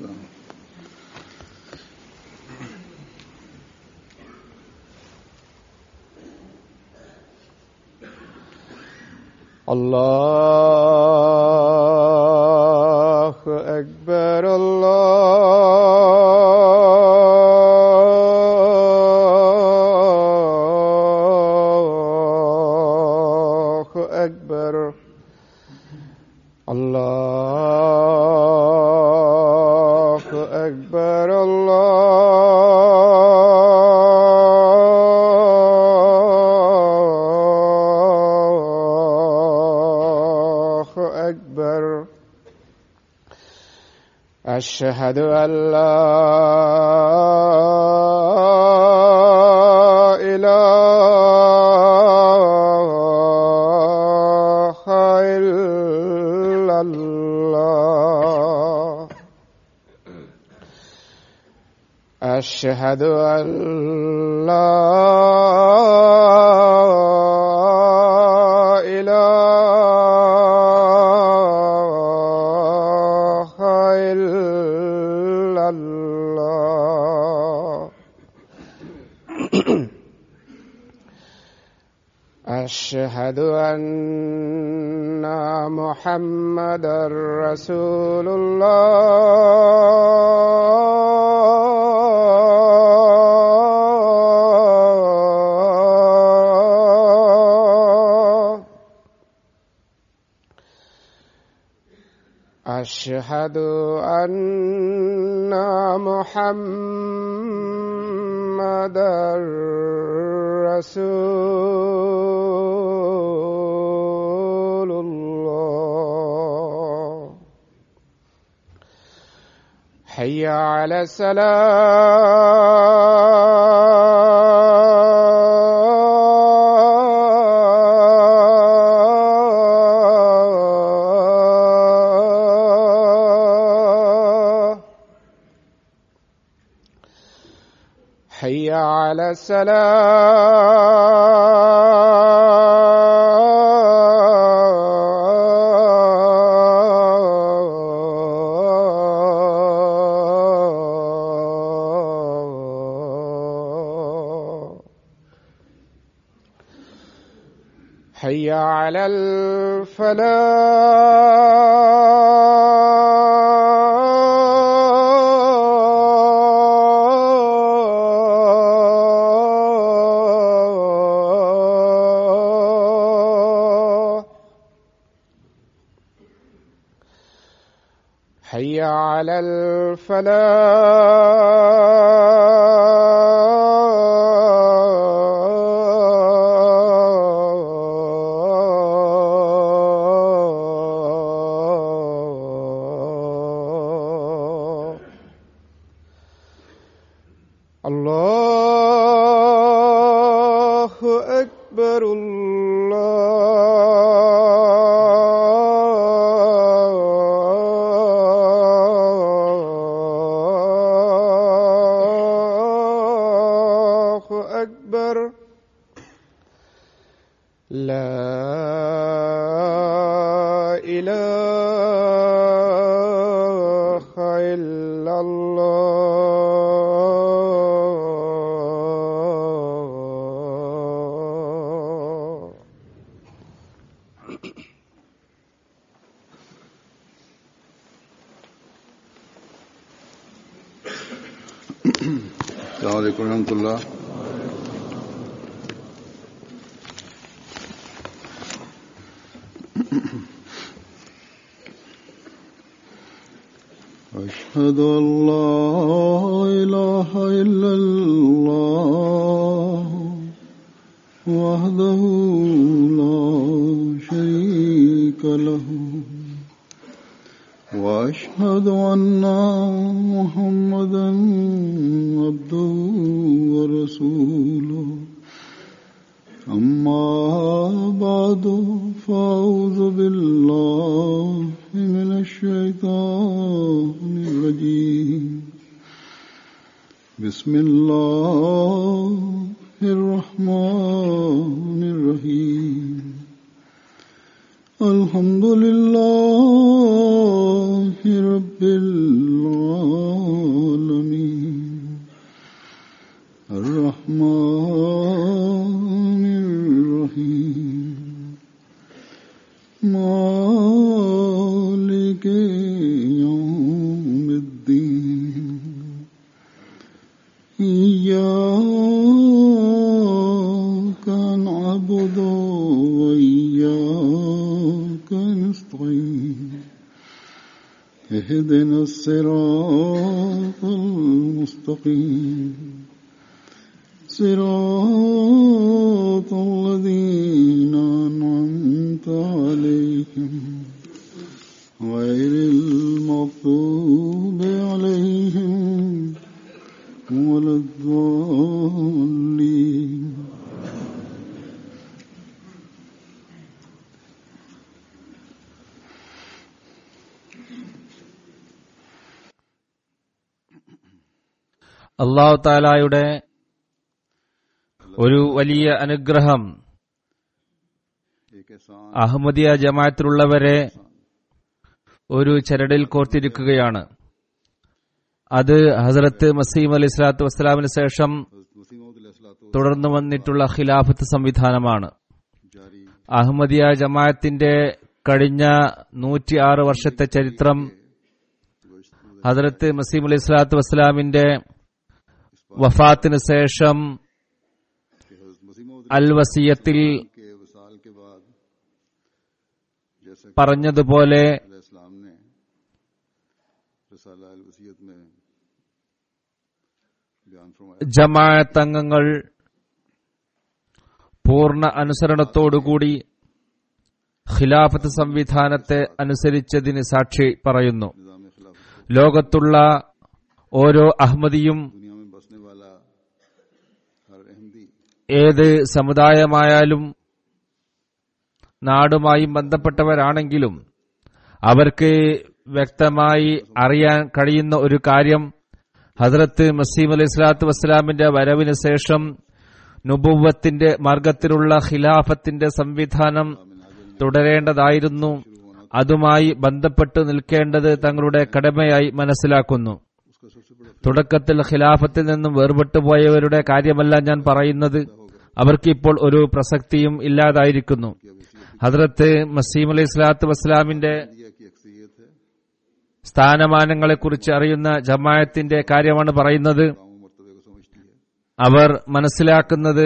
الله الله أكبر الله أكبر الله أكبر الله أكبر أشهد أن لا إله إلا الله أشهد أن لا إله إلا الله أشهد أن محمدا رسول الله أشهد أن محمدا رسول الله حي على السلام حي على السلام حي على الفلاح حي على الفلاح الله أكبر الله أكبر لا إله إلا الله السلام عليكم ورحمة الله أشهد أن لا إله إلا الله وحده لا شريك له وأشهد أن محمدا عبده ورسوله أما بعد فأعوذ بالله من الشيطان الرجيم بسم الله الرحمن الرحيم الحمد لله رب العالمين العالمين الرحمن الرحيم مالك يوم الدين إياك نعبد وإياك نستعين اهدنا الصراط المستقيم صراط الذين أنعمت عليهم غير المغضوب عليهم ولا الضالين അള്ളാഹു താലായുടെ ഒരു വലിയ അനുഗ്രഹം एक एहसान അഹമ്മദിയ ജമാഅത്തിലുള്ളവരെ ഒരു ചരടിൽ കോർത്തിരിക്കുകയാണ് അത് ഹസരത്ത് മസീം അലി സ്വലാത്തു വസ്സലാമിന് ശേഷം वसीम अलैहिस्सलातु തുടർന്നു വന്നിട്ടുള്ള ഖിലാഫത്ത് സംവിധാനമാണ് जारी അഹമ്മദിയ ജമാഅത്തിന്റെ കഴിഞ്ഞ നൂറ്റിയാറ് വർഷത്തെ ചരിത്രം ഹസരത്ത് മസീം അലി സ്വലാത്തു വസ്സലാമിന്റെ വഫാത്തിന് ശേഷം कि हज़रत मसीह मौद അൽ വസിയത്തിൽ के वसाल के बाद जैसा कि പറഞ്ഞതുപോലെ इस्लाम ने रसाला अल वसीयत में बयान फरमाया ജമാഅത്ത് അംഗങ്ങൾ പൂർണ്ണ അനുസരണത്തോടുകൂടി ഖിലാഫത്ത് സംവിധാനത്തെ അനുസരിച്ചതിന് സാക്ഷി പറയുന്നു निज़ाम खिलाफ ലോകത്തുള്ള ഓരോ അഹമ്മദിയും दुनिया में बसने वाला हर अहमदी ഏത് സമുദായമായാലും നാടുമായും ബന്ധപ്പെട്ടവരാണെങ്കിലും അവർക്ക് വ്യക്തമായി അറിയാൻ കഴിയുന്ന ഒരു കാര്യം ഹസ്രത്ത് മസീം അലൈഹി സ്വലാത്തു വസ്സലാമിന്റെ വരവിന് ശേഷം നുബുവത്തിന്റെ മാർഗത്തിലുള്ള ഖിലാഫത്തിന്റെ സംവിധാനം തുടരേണ്ടതായിരുന്നു അതുമായി ബന്ധപ്പെട്ട് നിൽക്കേണ്ടത് തങ്ങളുടെ കടമയായി മനസ്സിലാക്കുന്നു തുടക്കത്തിൽ ഖിലാഫത്തിൽ നിന്നും വേർപെട്ടു പോയവരുടെ കാര്യമല്ല ഞാൻ പറയുന്നത് അവർക്ക് ഇപ്പോൾ ഒരു പ്രസക്തിയും ഇല്ലാതായിരിക്കുന്നു ഹദ്രത്ത് മസീം അലൈഹി സ്വലാത്തു വസ്സലാമിന്റെ दिया की अक्सरियत है സ്ഥാനമാനങ്ങളെക്കുറിച്ച് അറിയുന്ന ജമായത്തിന്റെ കാര്യമാണ് പറയുന്നത് गाँव मरतबे को समझती है അവർ മനസ്സിലാക്കുന്നത്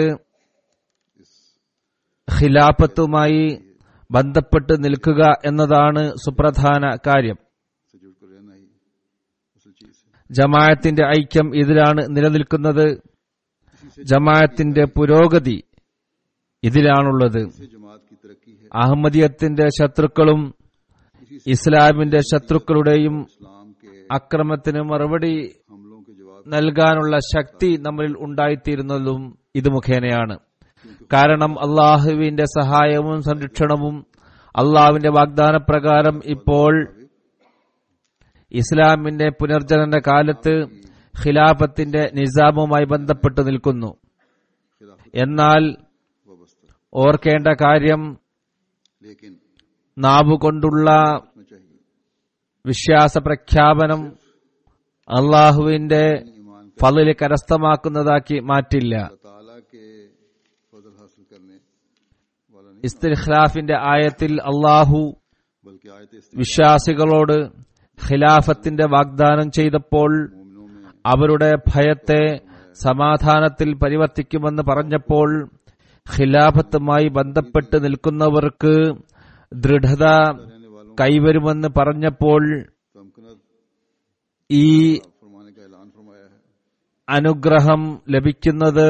ഖിലാഫത്തുമായി ബന്ധപ്പെട്ട് നിൽക്കുക എന്നതാണ് സുപ്രധാന കാര്യം से जुड़कर रहना ही असल चीज है ജമായത്തിന്റെ ഐക്യം ഇതിലാണ് നിലനിൽക്കുന്നത് ജമായത്തിന്റെ പുരോഗതി ഇതിലാണുള്ളത് इससे जमात की तरक्की है അഹമ്മദിയത്തിന്റെ ശത്രുക്കളും ഇസ്ലാമിന്റെ ശത്രുക്കളുടെയും इस्लाम के അക്രമത്തിന് മറുപടി हमलों के जवाब നൽകാനുള്ള ശക്തി നമ്മളിൽ ഉണ്ടായിത്തീരുന്നതും ഇത് മുഖേനയാണ് കാരണം അള്ളാഹുവിന്റെ സഹായവും സംരക്ഷണവും അള്ളാഹുവിന്റെ വാഗ്ദാനപ്രകാരം ഇപ്പോൾ ഇസ്ലാമിന്റെ പുനർജനന കാലത്ത് ഖിലാഫത്തിന്റെ നിസാമുമായി ബന്ധപ്പെട്ട് നിൽക്കുന്നു എന്നാൽ वाबस्ता ഓർക്കേണ്ട കാര്യം लेकिन നാവുകൊണ്ടുള്ള में चाहिए വിശ്വാസ പ്രഖ്യാപനം അള്ളാഹുവിന്റെ ईमान ഫലില് കരസ്ഥമാക്കുന്നതാക്കി മാറ്റില്ല अल्लाह ताला के फजल हासिल करने वाला नहीं ഇസ്തിഖ്ലാഫിന്റെ ആയത്തിൽ അള്ളാഹു बल्कि आयत വിശ്വാസികളോട് ഖിലാഫത്തിന്റെ വാഗ്ദാനം ചെയ്തപ്പോൾ मोमिनों में അവരുടെ ഭയത്തെ സമാധാനത്തിൽ പരിവർത്തിക്കുമെന്ന് പറഞ്ഞപ്പോൾ ഖിലാഫത്തുമായി ബന്ധപ്പെട്ട് നിൽക്കുന്നവർക്ക് ദൃഢത रहने वालों കൈവരുമെന്ന് പറഞ്ഞപ്പോൾ तमकनत ഈ फरमाने का ऐलान फरमाया है അനുഗ്രഹം ലഭിക്കുന്നത്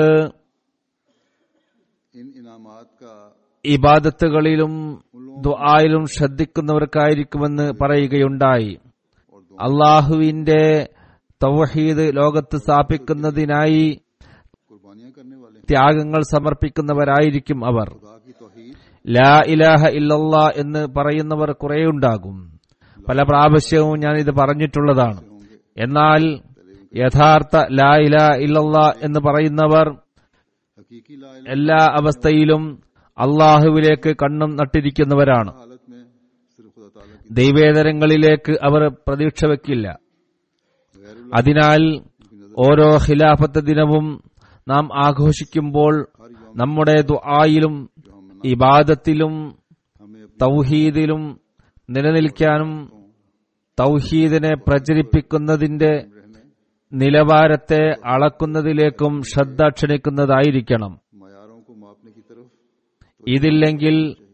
इन इनामात का ഇബാദത്തുകളിലും ദുആയിലും ശ്രദ്ധിക്കുന്നവർക്കായിരിക്കുമെന്ന് പറയുകയുണ്ടായി और दो അള്ളാഹുവിന്റെ തൗഹീദ് ലോകത്ത് സ്ഥാപിക്കുന്നതിനായി कुर्बानियां करने वाले ത്യാഗങ്ങൾ സമർപ്പിക്കുന്നവരായിരിക്കും അവർ खुदा की तौहीद ലാ ഇലാഹ ഇല്ലല്ലാ എന്ന് പറയുന്നവർ കുറേയുണ്ടാകും പല പ്രാവശ്യവും ഞാൻ ഇത് പറഞ്ഞിട്ടുള്ളതാണ് എന്നാൽ യഥാർത്ഥ ലാ ഇലാഹ ഇല്ലല്ലാ എന്ന് പറയുന്നവർ हकीकी ला इलाहा എല്ലാ അവസ്ഥയിലും അള്ളാഹുവിലേക്ക് കണ്ണും നട്ടിരിക്കുന്നവരാണ് हालत में सिर्फ खुदा ताला की ദൈവേതരങ്ങളിലേക്ക് അവർ പ്രതീക്ഷ വെക്കില്ല അതിനാൽ ഓരോ ഖിലാഫത്ത് ദിനവും നാം ആഘോഷിക്കുമ്പോൾ നമ്മുടെ ദുആയിലും ഇബാദത്തിലും हमें अपने തൗഹീദിലും നിലനിൽക്കാനും തൗഹീദിനെ പ്രചരിപ്പിക്കുന്നതിന്റെ നിലവാരത്തെ അളക്കുന്നതിലേക്കും ശ്രദ്ധ ക്ഷണിക്കുന്നതായിരിക്കണം मयारों को मापने की तरफ ഇതില്ലെങ്കിൽ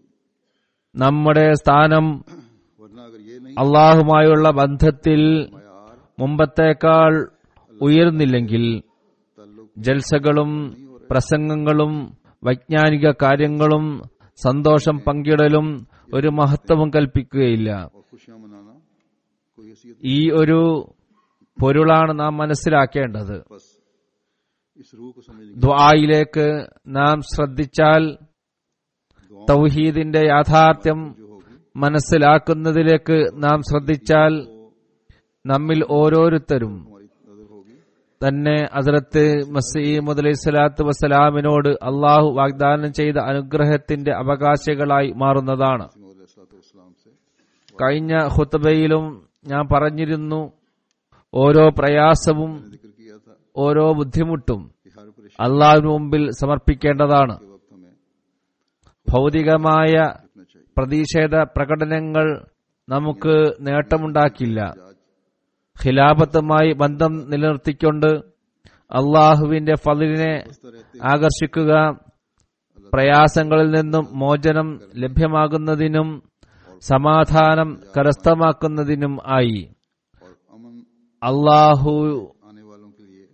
നമ്മുടെ സ്ഥാനം वरना अगर ये नहीं അള്ളാഹുമായുള്ള ബന്ധത്തിൽ मयार മുമ്പത്തേക്കാൾ ഉയർന്നില്ലെങ്കിൽ ताल्लुक ജൽസകളും പ്രസംഗങ്ങളും വൈജ്ഞാനിക കാര്യങ്ങളും സന്തോഷം പങ്കിടലും ഒരു മഹത്വവും കൽപ്പിക്കുകയില്ല और खुशियां मनाना कोई हैसियत ഈ ഒരു പൊരുളാണ് നാം മനസ്സിലാക്കേണ്ടത് बस इस रूह को समझने की ദ്വായിലേക്ക് നാം ശ്രദ്ധിച്ചാൽ തൗഹീദിന്റെ യാഥാർത്ഥ്യം जो होगी മനസ്സിലാക്കുന്നതിലേക്ക് നാം ശ്രദ്ധിച്ചാൽ നമ്മിൽ ഓരോരുത്തരും हमारी नजर होगी തന്നെ ഹസ്രത്ത് മസീമദ് അലൈഹി സ്വലാത്തു വസ്സലാമിനോട് അള്ളാഹു വാഗ്ദാനം ചെയ്ത അനുഗ്രഹത്തിന്റെ അവകാശികളായി മാറുന്നതാണ് इस्लाम से കഴിഞ്ഞ ഖുത്തബയിലും ഞാൻ പറഞ്ഞിരുന്നു ഓരോ പ്രയാസവും जिक्र किया था ഓരോ ബുദ്ധിമുട്ടും कि हर परेशानी അള്ളാഹുവിന് മുമ്പിൽ സമർപ്പിക്കേണ്ടതാണ് के वक्त हमें ഭൗതികമായ रखना चाहिए പ്രതിഷേധ പ്രകടനങ്ങൾ നമുക്ക് നേട്ടമുണ്ടാക്കില്ല ഖിലാഫത്തുമായി ബന്ധം നിലനിർത്തിക്കൊണ്ട് അള്ളാഹുവിന്റെ ഫലിനെ ആകർഷിക്കുക പ്രയാസങ്ങളിൽ നിന്നും മോചനം ലഭ്യമാകുന്നതിനും സമാധാനം കരസ്ഥമാക്കുന്നതിനും ആയി और अमन അള്ളാഹു आने वालों के लिए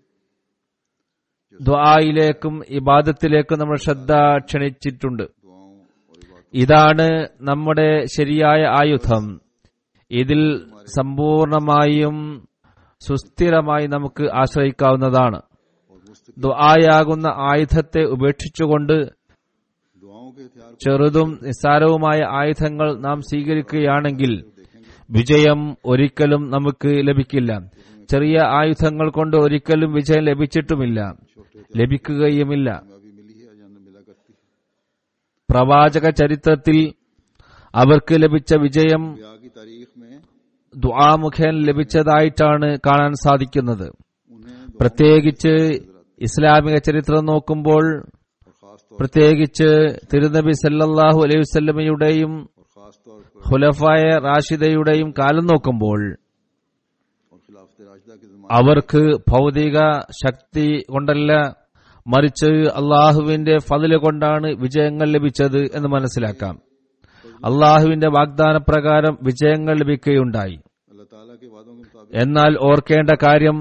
ദ്വായിലേക്കും ഇബാദത്തിലേക്കും നമ്മൾ ശ്രദ്ധ ക്ഷണിച്ചിട്ടുണ്ട് दुआओं और इबादत ഇതാണ് നമ്മുടെ ശരിയായ ആയുധം ഇതിൽ സമ്പൂർണമായും സുസ്ഥിരമായി നമുക്ക് ആശ്രയിക്കാവുന്നതാണ് और मुस्तक ദുആയാകുന്ന ആയുധത്തെ ഉപേക്ഷിച്ചുകൊണ്ട് दुआओं के हथियार ചെറുതും നിസ്സാരവുമായ ആയുധങ്ങൾ നാം സ്വീകരിക്കുകയാണെങ്കിൽ വിജയം ഒരിക്കലും നമുക്ക് ലഭിക്കില്ല ചെറിയ ആയുധങ്ങൾ കൊണ്ട് ഒരിക്കലും വിജയം ലഭിച്ചിട്ടുമില്ല ലഭിക്കുകയുമില്ല कामयाबी मिली है या न मिला करती है പ്രവാചക ചരിത്രത്തിൽ അവർക്ക് ലഭിച്ച വിജയം ब्याह की तारीख में ദുആമുഖേന ലഭിച്ചതായിട്ടാണ് കാണാൻ സാധിക്കുന്നത് उन्हें പ്രത്യേകിച്ച് ഇസ്ലാമിക ചരിത്രം നോക്കുമ്പോൾ और खास तौर പ്രത്യേകിച്ച് തിരുനബി സല്ലല്ലാഹു അലൈഹി വസല്ലമയുടെയും और खास तौर पर ഖുലഫായ റാഷിദയുടെയും കാലം നോക്കുമ്പോൾ और खिलाफत राशिदा के जमाने അവർക്ക് ഭൗതിക ശക്തി കൊണ്ടല്ല മറിച്ച് അള്ളാഹുവിന്റെ ഫതില് കൊണ്ടാണ് വിജയങ്ങൾ ലഭിച്ചത് എന്ന് മനസ്സിലാക്കാം അള്ളാഹുവിന്റെ വാഗ്ദാന പ്രകാരം വിജയങ്ങൾ ലഭിക്കുകയുണ്ടായി अल्लाह ताला के वादों के मुताबिक എന്നാൽ ഓർക്കേണ്ട കാര്യം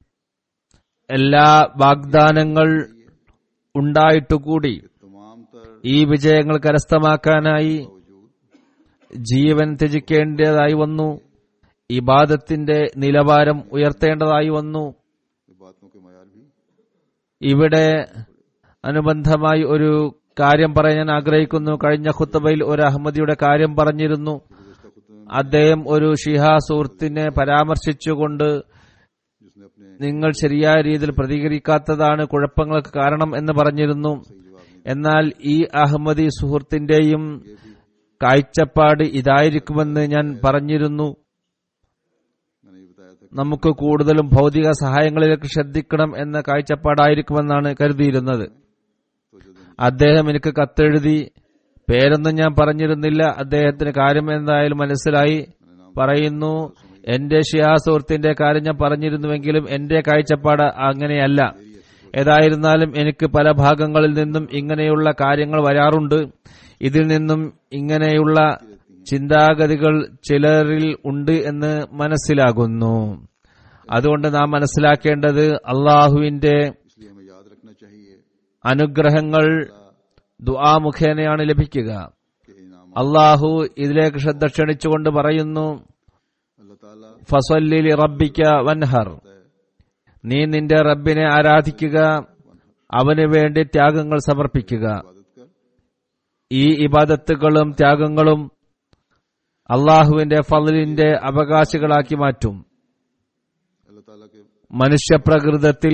എല്ലാ വാഗ്ദാനങ്ങൾ ഉണ്ടായിട്ടുകൂടി तमाम तर ഈ വിജയങ്ങൾ കരസ്ഥമാക്കാനായി वजूद ജീവൻ ത്യജിക്കേണ്ടതായി വന്നു ഇബാദത്തിന്റെ നിലവാരം ഉയർത്തേണ്ടതായി വന്നു बातों के मैार भी ഇവിടെ അനുബന്ധമായി ഒരു കാര്യം പറയാൻ ഞാൻ ആഗ്രഹിക്കുന്നു കഴിഞ്ഞ ഖുത്തബയിൽ ഒരു അഹമ്മദിയുടെ കാര്യം പറഞ്ഞിരുന്നു അദ്ദേഹം ഒരു ഷിഹാ സുഹൃത്തിനെ പരാമർശിച്ചുകൊണ്ട് जिसने अपने നിങ്ങൾ ശരിയായ രീതിയിൽ പ്രതികരിക്കാത്തതാണ് കുഴപ്പങ്ങൾക്ക് കാരണം എന്ന് പറഞ്ഞിരുന്നു എന്നാൽ ഈ അഹമ്മദി സുഹൃത്തിന്റെയും കാഴ്ചപ്പാട് ഇതായിരിക്കുമെന്ന് ഞാൻ പറഞ്ഞിരുന്നു मैंने ये बताया था നമുക്ക് കൂടുതലും ഭൗതിക സഹായങ്ങളിലേക്ക് ശ്രദ്ധിക്കണം എന്ന കാഴ്ചപ്പാടായിരിക്കുമെന്നാണ് കരുതിയിരുന്നത് तो जो दिन അദ്ദേഹം എനിക്ക് കത്തെഴുതി പേരൊന്നും ഞാൻ പറഞ്ഞിരുന്നില്ല അദ്ദേഹത്തിന് കാര്യം എന്തായാലും മനസ്സിലായി പറയുന്നു എന്റെ ഷിയാ സുഹൃത്തിന്റെ കാര്യം ഞാൻ പറഞ്ഞിരുന്നുവെങ്കിലും എന്റെ കാഴ്ചപ്പാട് അങ്ങനെയല്ല ഏതായിരുന്നാലും എനിക്ക് പല ഭാഗങ്ങളിൽ നിന്നും ഇങ്ങനെയുള്ള കാര്യങ്ങൾ വരാറുണ്ട് ഇതിൽ നിന്നും ഇങ്ങനെയുള്ള ചിന്താഗതികൾ ചിലരിൽ ഉണ്ട് എന്ന് മനസ്സിലാകുന്നു അതുകൊണ്ട് നാം മനസ്സിലാക്കേണ്ടത് അള്ളാഹുവിന്റെ इसलिए हमें याद रखना चाहिए അനുഗ്രഹങ്ങൾ ദുആ മുഖേനയാണ് ലഭിക്കുക कि इनाम അള്ളാഹു ഇതിലേക്ക് ശ്രദ്ധ ക്ഷണിച്ചുകൊണ്ട് പറയുന്നു अल्लाह ताला ഫസല്ലി റബ്ബിക്ക വൻഹർ നീ നിന്റെ റബ്ബിനെ ആരാധിക്കുക അവന് വേണ്ടി ത്യാഗങ്ങൾ സമർപ്പിക്കുക इबादत कर ഈ ഇബാദത്തുകളും ത്യാഗങ്ങളും അള്ളാഹുവിന്റെ ഫലിന്റെ അവകാശികളാക്കി മാറ്റും अल्लाह ताला के മനുഷ്യപ്രകൃതത്തിൽ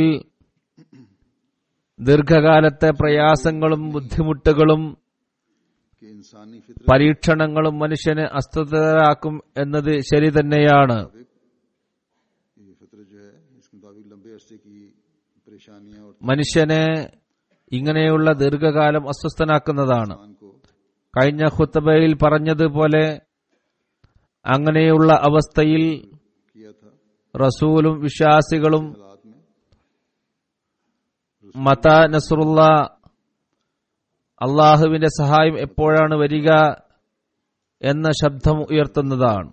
ദീർഘകാലത്തെ പ്രയാസങ്ങളും ബുദ്ധിമുട്ടുകളും कि इंसानी फितरत പരീക്ഷണങ്ങളും മനുഷ്യനെ അസ്വസ്ഥരാക്കും എന്നത് ശരി തന്നെയാണ് ये फितरत जो है इसके मुताबिक लंबे अरसे की परेशानियां और മനുഷ്യനെ ഇങ്ങനെയുള്ള ദീർഘകാലം അസ്വസ്ഥനാക്കുന്നതാണ് इंसान को കഴിഞ്ഞ ഖുത്തബയിൽ പറഞ്ഞതുപോലെ അങ്ങനെയുള്ള അവസ്ഥയിൽ किया था റസൂലും വിശ്വാസികളും हालात में മത നസറുള്ള അള്ളാഹുവിന്റെ സഹായം എപ്പോഴാണ് വരിക എന്ന ശബ്ദം ഉയർത്തുന്നതാണ്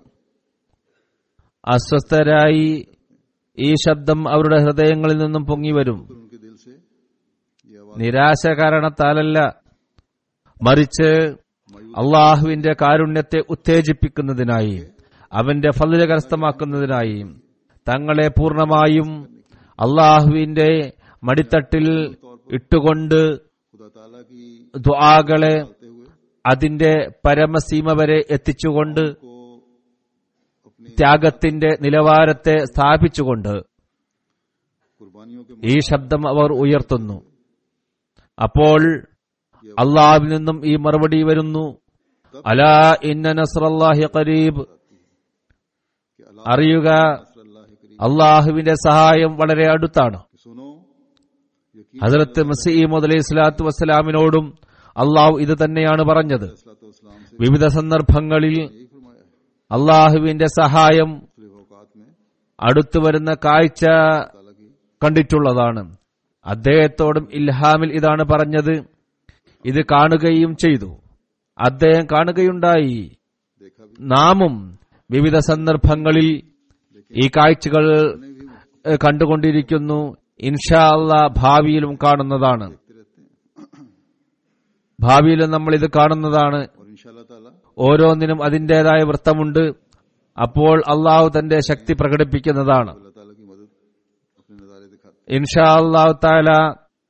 അസ്വസ്ഥരായി ഈ ശബ്ദം അവരുടെ ഹൃദയങ്ങളിൽ നിന്നും പൊങ്ങി വരും फिर उनके दिल से ये आवाज നിരാശ കാരണത്താലല്ല മറിച്ച് അള്ളാഹുവിന്റെ കാരുണ്യത്തെ ഉത്തേജിപ്പിക്കുന്നതിനായി അവന്റെ ഫലിത കരസ്ഥമാക്കുന്നതിനായി തങ്ങളെ പൂർണ്ണമായും അള്ളാഹുവിന്റെ മടിത്തട്ടിൽ ഇട്ടുകൊണ്ട് खुदा ताला की ദ്വാകളെ करते हुए അതിന്റെ പരമസീമ വരെ എത്തിച്ചുകൊണ്ട് को अपनी ത്യാഗത്തിന്റെ നിലവാരത്തെ സ്ഥാപിച്ചുകൊണ്ട് कुर्बानियों के ഈ ശബ്ദം അവർ ഉയർത്തുന്നു അപ്പോൾ അള്ളാഹുവിൽ നിന്നും ഈ മറുപടി വരുന്നു അലാ ഇന്ന നസ്രല്ലാഹി ഖരീബ് कि अल्लाह അറിയുക अल्लाह करीम അള്ളാഹുവിന്റെ സഹായം വളരെ അടുത്താണ് सुनो यकीन ഹസരത്ത് മസീമദ് അലൈഹി സ്വലാത്തു വസ്സലാമിനോടും അള്ളാഹു ഇത് തന്നെയാണ് പറഞ്ഞത് इस्लाम से വിവിധ സന്ദർഭങ്ങളിൽ यही फरमाया है അള്ളാഹുവിന്റെ സഹായം मुख्तलिफ औकात में അടുത്തു വരുന്ന കാഴ്ച ताला की കണ്ടിട്ടുള്ളതാണ് അദ്ദേഹത്തോടും ഇൽഹാമിൽ ഇതാണ് പറഞ്ഞത് ഇത് കാണുകയും ചെയ്തു അദ്ദേഹം കാണുകയുണ്ടായി देखा भी നാമും വിവിധ സന്ദർഭങ്ങളിൽ ഈ കാഴ്ചകൾ ഏഹ്, കണ്ടുകൊണ്ടിരിക്കുന്നു ഇൻഷാ അല്ലാ ഭാവിയിലും കാണുന്നതാണ് देखते रहते हैं ഭാവിയിലും നമ്മൾ ഇത് കാണുന്നതാണ് और इंशाल्लाह ताला ഓരോന്നിനും അതിന്റേതായ വൃത്തമുണ്ട് അപ്പോൾ അള്ളാഹു തന്റെ ശക്തി പ്രകടിപ്പിക്കുന്നതാണ് अल्लाह ताला की मदद अपने नज़ारे दिखाते ഇൻഷാ അള്ളാഹു താല हैं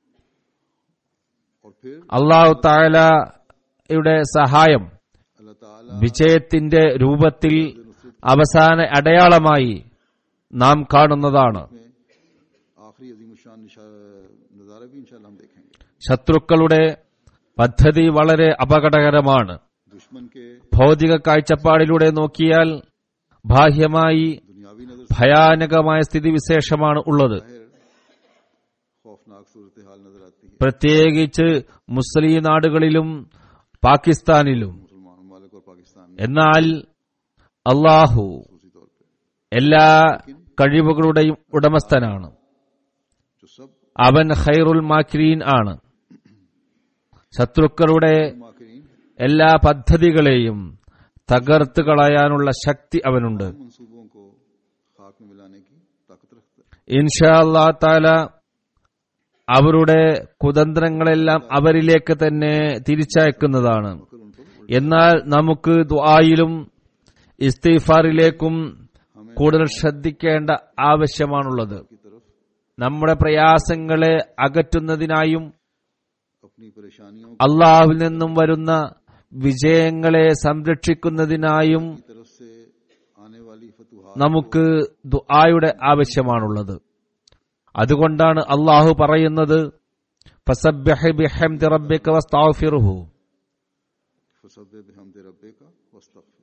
और फिर അള്ളാഹു താലയുടെ സഹായം अल्लाह ताला വിജയത്തിന്റെ രൂപത്തിൽ അവസാന അടയാളമായി നാം കാണുന്നതാണ് में आखिरी अजीम शान नज़ारा भी इंशाल्लाह हम देखेंगे ശത്രുക്കളുടെ പദ്ധതി വളരെ അപകടകരമാണ് दुश्मन के ഭൗതിക കാഴ്ചപ്പാടിലൂടെ നോക്കിയാൽ ബാഹ്യമായി दुनियावी नजर ഭയാനകമായ സ്ഥിതിവിശേഷമാണ് ഉള്ളത് से खौफनाक सूरत हाल नजर आती है പ്രത്യേകിച്ച് മുസ്ലിം നാടുകളിലും പാകിസ്ഥാനിലും मुसलमान ममालिक और पाकिस्तान में എന്നാൽ അള്ളാഹു खसूसी तौर पर എല്ലാ കഴിവുകളുടെയും ഉടമസ്ഥനാണ് जो सब അവൻ ഖൈറുൽ മാക്രീൻ ആണ് ശത്രുക്കളുടെ माकरीन എല്ലാ പദ്ധതികളെയും തകർത്ത് കളയാനുള്ള ശക്തി അവനുണ്ട് मंसूबों को खाक में मिलाने की ताकत रखता है ഇൻഷാ അല്ലാ താല അവരുടെ കുതന്ത്രങ്ങളെല്ലാം അവരിലേക്ക് തന്നെ തിരിച്ചയക്കുന്നതാണ് फिर उन पर എന്നാൽ നമുക്ക് ദുആയിലും ഇസ്തിഫാറിലേക്കും കൂടുതൽ ശ്രദ്ധിക്കേണ്ട ആവശ്യമാണുള്ളത് की तरफ നമ്മുടെ പ്രയാസങ്ങളെ അകറ്റുന്നതിനായും अपनी परेशानियों അള്ളാഹുവിൽ നിന്നും വരുന്ന വിജയങ്ങളെ സംരക്ഷിക്കുന്നതിനായും की तरफ से आने वाली फतुहात നമുക്ക് ദുആയുടെ ആവശ്യമാണുള്ളത് അതുകൊണ്ടാണ് അള്ളാഹു പറയുന്നത് ഫസബ്ബിഹ് ബിഹംദി റബ്ബിക വസ്തഗ്ഫിർഹു फसब हमद रब्बे का वस्तगफिर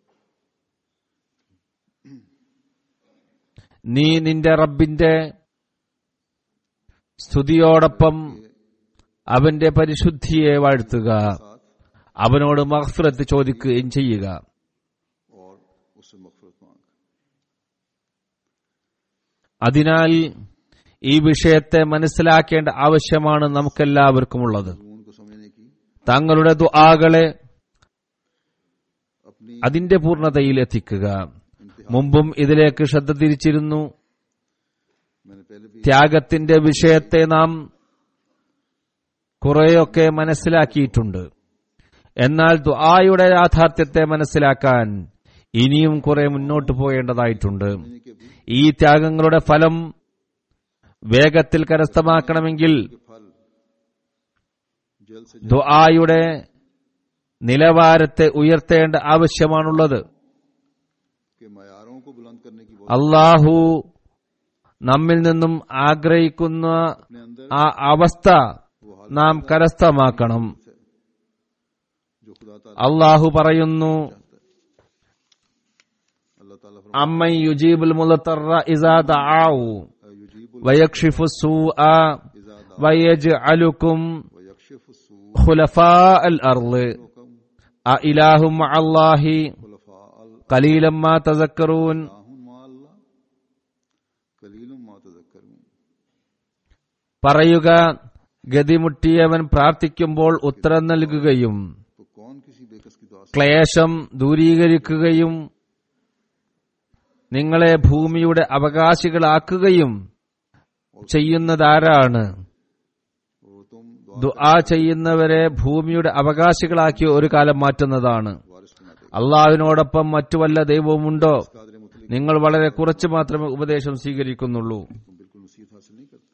നീ നിന്റെ റബ്ബിന്റെ സ്തുതിയോടൊപ്പം അവന്റെ പരിശുദ്ധിയെ വാഴ്ത്തുക साथ അവനോട് മഹ്ഫിറത്ത് ചോദിക്കുകയും ചെയ്യുക और उससे मगफरत मांग അതിനാൽ ഈ വിഷയത്തെ മനസ്സിലാക്കേണ്ട ആവശ്യമാണ് നമുക്കെല്ലാവർക്കുമുള്ളത് मजमून को समझने की തങ്ങളുടെ ദുആകളെ अपनी അതിന്റെ പൂർണ്ണതയിൽ എത്തിക്കുക മുമ്പും ഇതിലേക്ക് ശ്രദ്ധ തിരിച്ചിരുന്നു मैंने पहले भी ത്യാഗത്തിന്റെ വിഷയത്തെ നാം കുറെയൊക്കെ മനസ്സിലാക്കിയിട്ടുണ്ട് എന്നാൽ ദുആയുടെ യാഥാർത്ഥ്യത്തെ മനസ്സിലാക്കാൻ ഇനിയും കുറെ മുന്നോട്ട് പോകേണ്ടതായിട്ടുണ്ട് समझने के भी ഈ ത്യാഗങ്ങളുടെ ഫലം വേഗത്തിൽ കരസ്ഥമാക്കണമെങ്കിൽ के फल जल्द से ദുആയുടെ നിലവാരത്തെ ഉയർത്തേണ്ട ആവശ്യമാണുള്ളത് जल्द के मयारों को बुलंद करने की बहुत അള്ളാഹു നമ്മിൽ നിന്നും ആഗ്രഹിക്കുന്ന अपने अंदर ആ അവസ്ഥ നാം കരസ്ഥമാക്കണം जो खुदा ताला അള്ളാഹു പറയുന്നു अल्लाह ताला അമ്മൻ യുജീബുൽ മുലത്തറ ഇസാ ദആഉ युजीब വയക്ഷിഫു സൂഅ വയജ്അലുകും वयक्षिफ सू ഖുലഫാഅൽ അർള് അഇലാഹും മഅല്ലാഹി खुलफा अल ഖലീലം മാ തസക്കറൂൻ आहुन मा अल्लाह कलीलुम मा तज़क्करून പറയുക ഗതിമുട്ടിയവൻ പ്രാർത്ഥിക്കുമ്പോൾ ഉത്തരം നൽകുകയും तो कौन किसी बेकस की दुआ से ക്ലേശം ദൂരീകരിക്കുകയും നിങ്ങളെ ഭൂമിയുടെ അവകാശികളാക്കുകയും ചെയ്യുന്നതാരാണ് वो तुम दुआ ദുആ ചെയ്യുന്നവരെ ഭൂമിയുടെ അവകാശികളാക്കി ഒരു കാലം മാറ്റുന്നതാണ് वारिस बनाते അള്ളാഹുവിനോടൊപ്പം മറ്റു വല്ല ദൈവവുമുണ്ടോ कादर मुतलिक നിങ്ങൾ വളരെ കുറച്ച് മാത്രമേ ഉപദേശം സ്വീകരിക്കുന്നുള്ളൂ तुम बिल्कुल नसीहत हासिल नहीं करते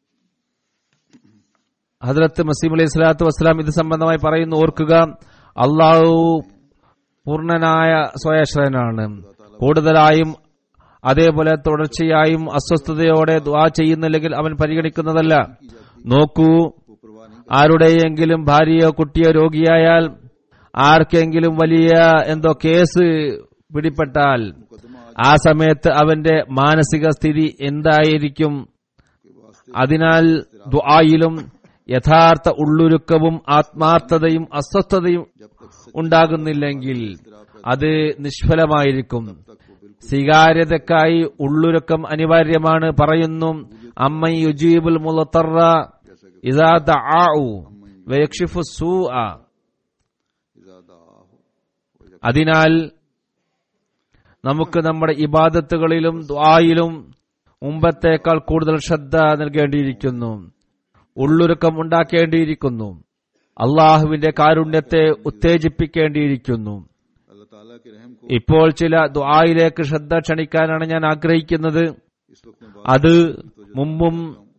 ഹദ്രത്ത് മസീം അലൈഹി സ്വലാത്തു വസ്സലാം ഇത് സംബന്ധമായി പറയുന്നു ഓർക്കുക അള്ളാഹു പൂർണ്ണനായ സ്വയശ്രയനാണ് കൂടുതലായും അതേപോലെ തുടർച്ചയായും അസ്വസ്ഥതയോടെ ദ്വാ ചെയ്യുന്നില്ലെങ്കിൽ അവൻ പരിഗണിക്കുന്നതല്ല നോക്കൂ वो परवाह नहीं ആരുടെയെങ്കിലും ഭാര്യയോ കുട്ടിയോ രോഗിയായാൽ ആർക്കെങ്കിലും വലിയ എന്തോ കേസ് പിടിപ്പെട്ടാൽ मुकदमा ആ സമയത്ത് അവന്റെ മാനസിക സ്ഥിതി എന്തായിരിക്കും के वास्ते അതിനാൽ ദുആയിലും യഥാർത്ഥ ഉള്ളുരുക്കവും ആത്മാർത്ഥതയും അസ്വസ്ഥതയും जब तक सच ഉണ്ടാകുന്നില്ലെങ്കിൽ അത് നിഷ്ഫലമായിരിക്കും तक वो बिल्कुल സ്വീകാര്യതക്കായി ഉള്ളുരുക്കം അനിവാര്യമാണ് പറയുന്നു അമ്മ യുജീബുൽ മുലത്തറ ഇദാ ദആഉ വയക്ഷിഫു സൂഅ इजादा हो അതിനാൽ നമുക്ക് നമ്മുടെ ഇബാദത്തുകളിലും ദ്വായിലും മുമ്പത്തേക്കാൾ കൂടുതൽ ശ്രദ്ധ നൽകേണ്ടിയിരിക്കുന്നു ഉള്ളുരുക്കം ഉണ്ടാക്കേണ്ടിയിരിക്കുന്നു അള്ളാഹുവിന്റെ കാരുണ്യത്തെ ഉത്തേജിപ്പിക്കേണ്ടിയിരിക്കുന്നു अल्लाह ताला के रहम को ഇപ്പോൾ ചില ദ്വായിലേക്ക് ശ്രദ്ധ ക്ഷണിക്കാനാണ് ഞാൻ ആഗ്രഹിക്കുന്നത് इस वक्त में बात അത് മുമ്പും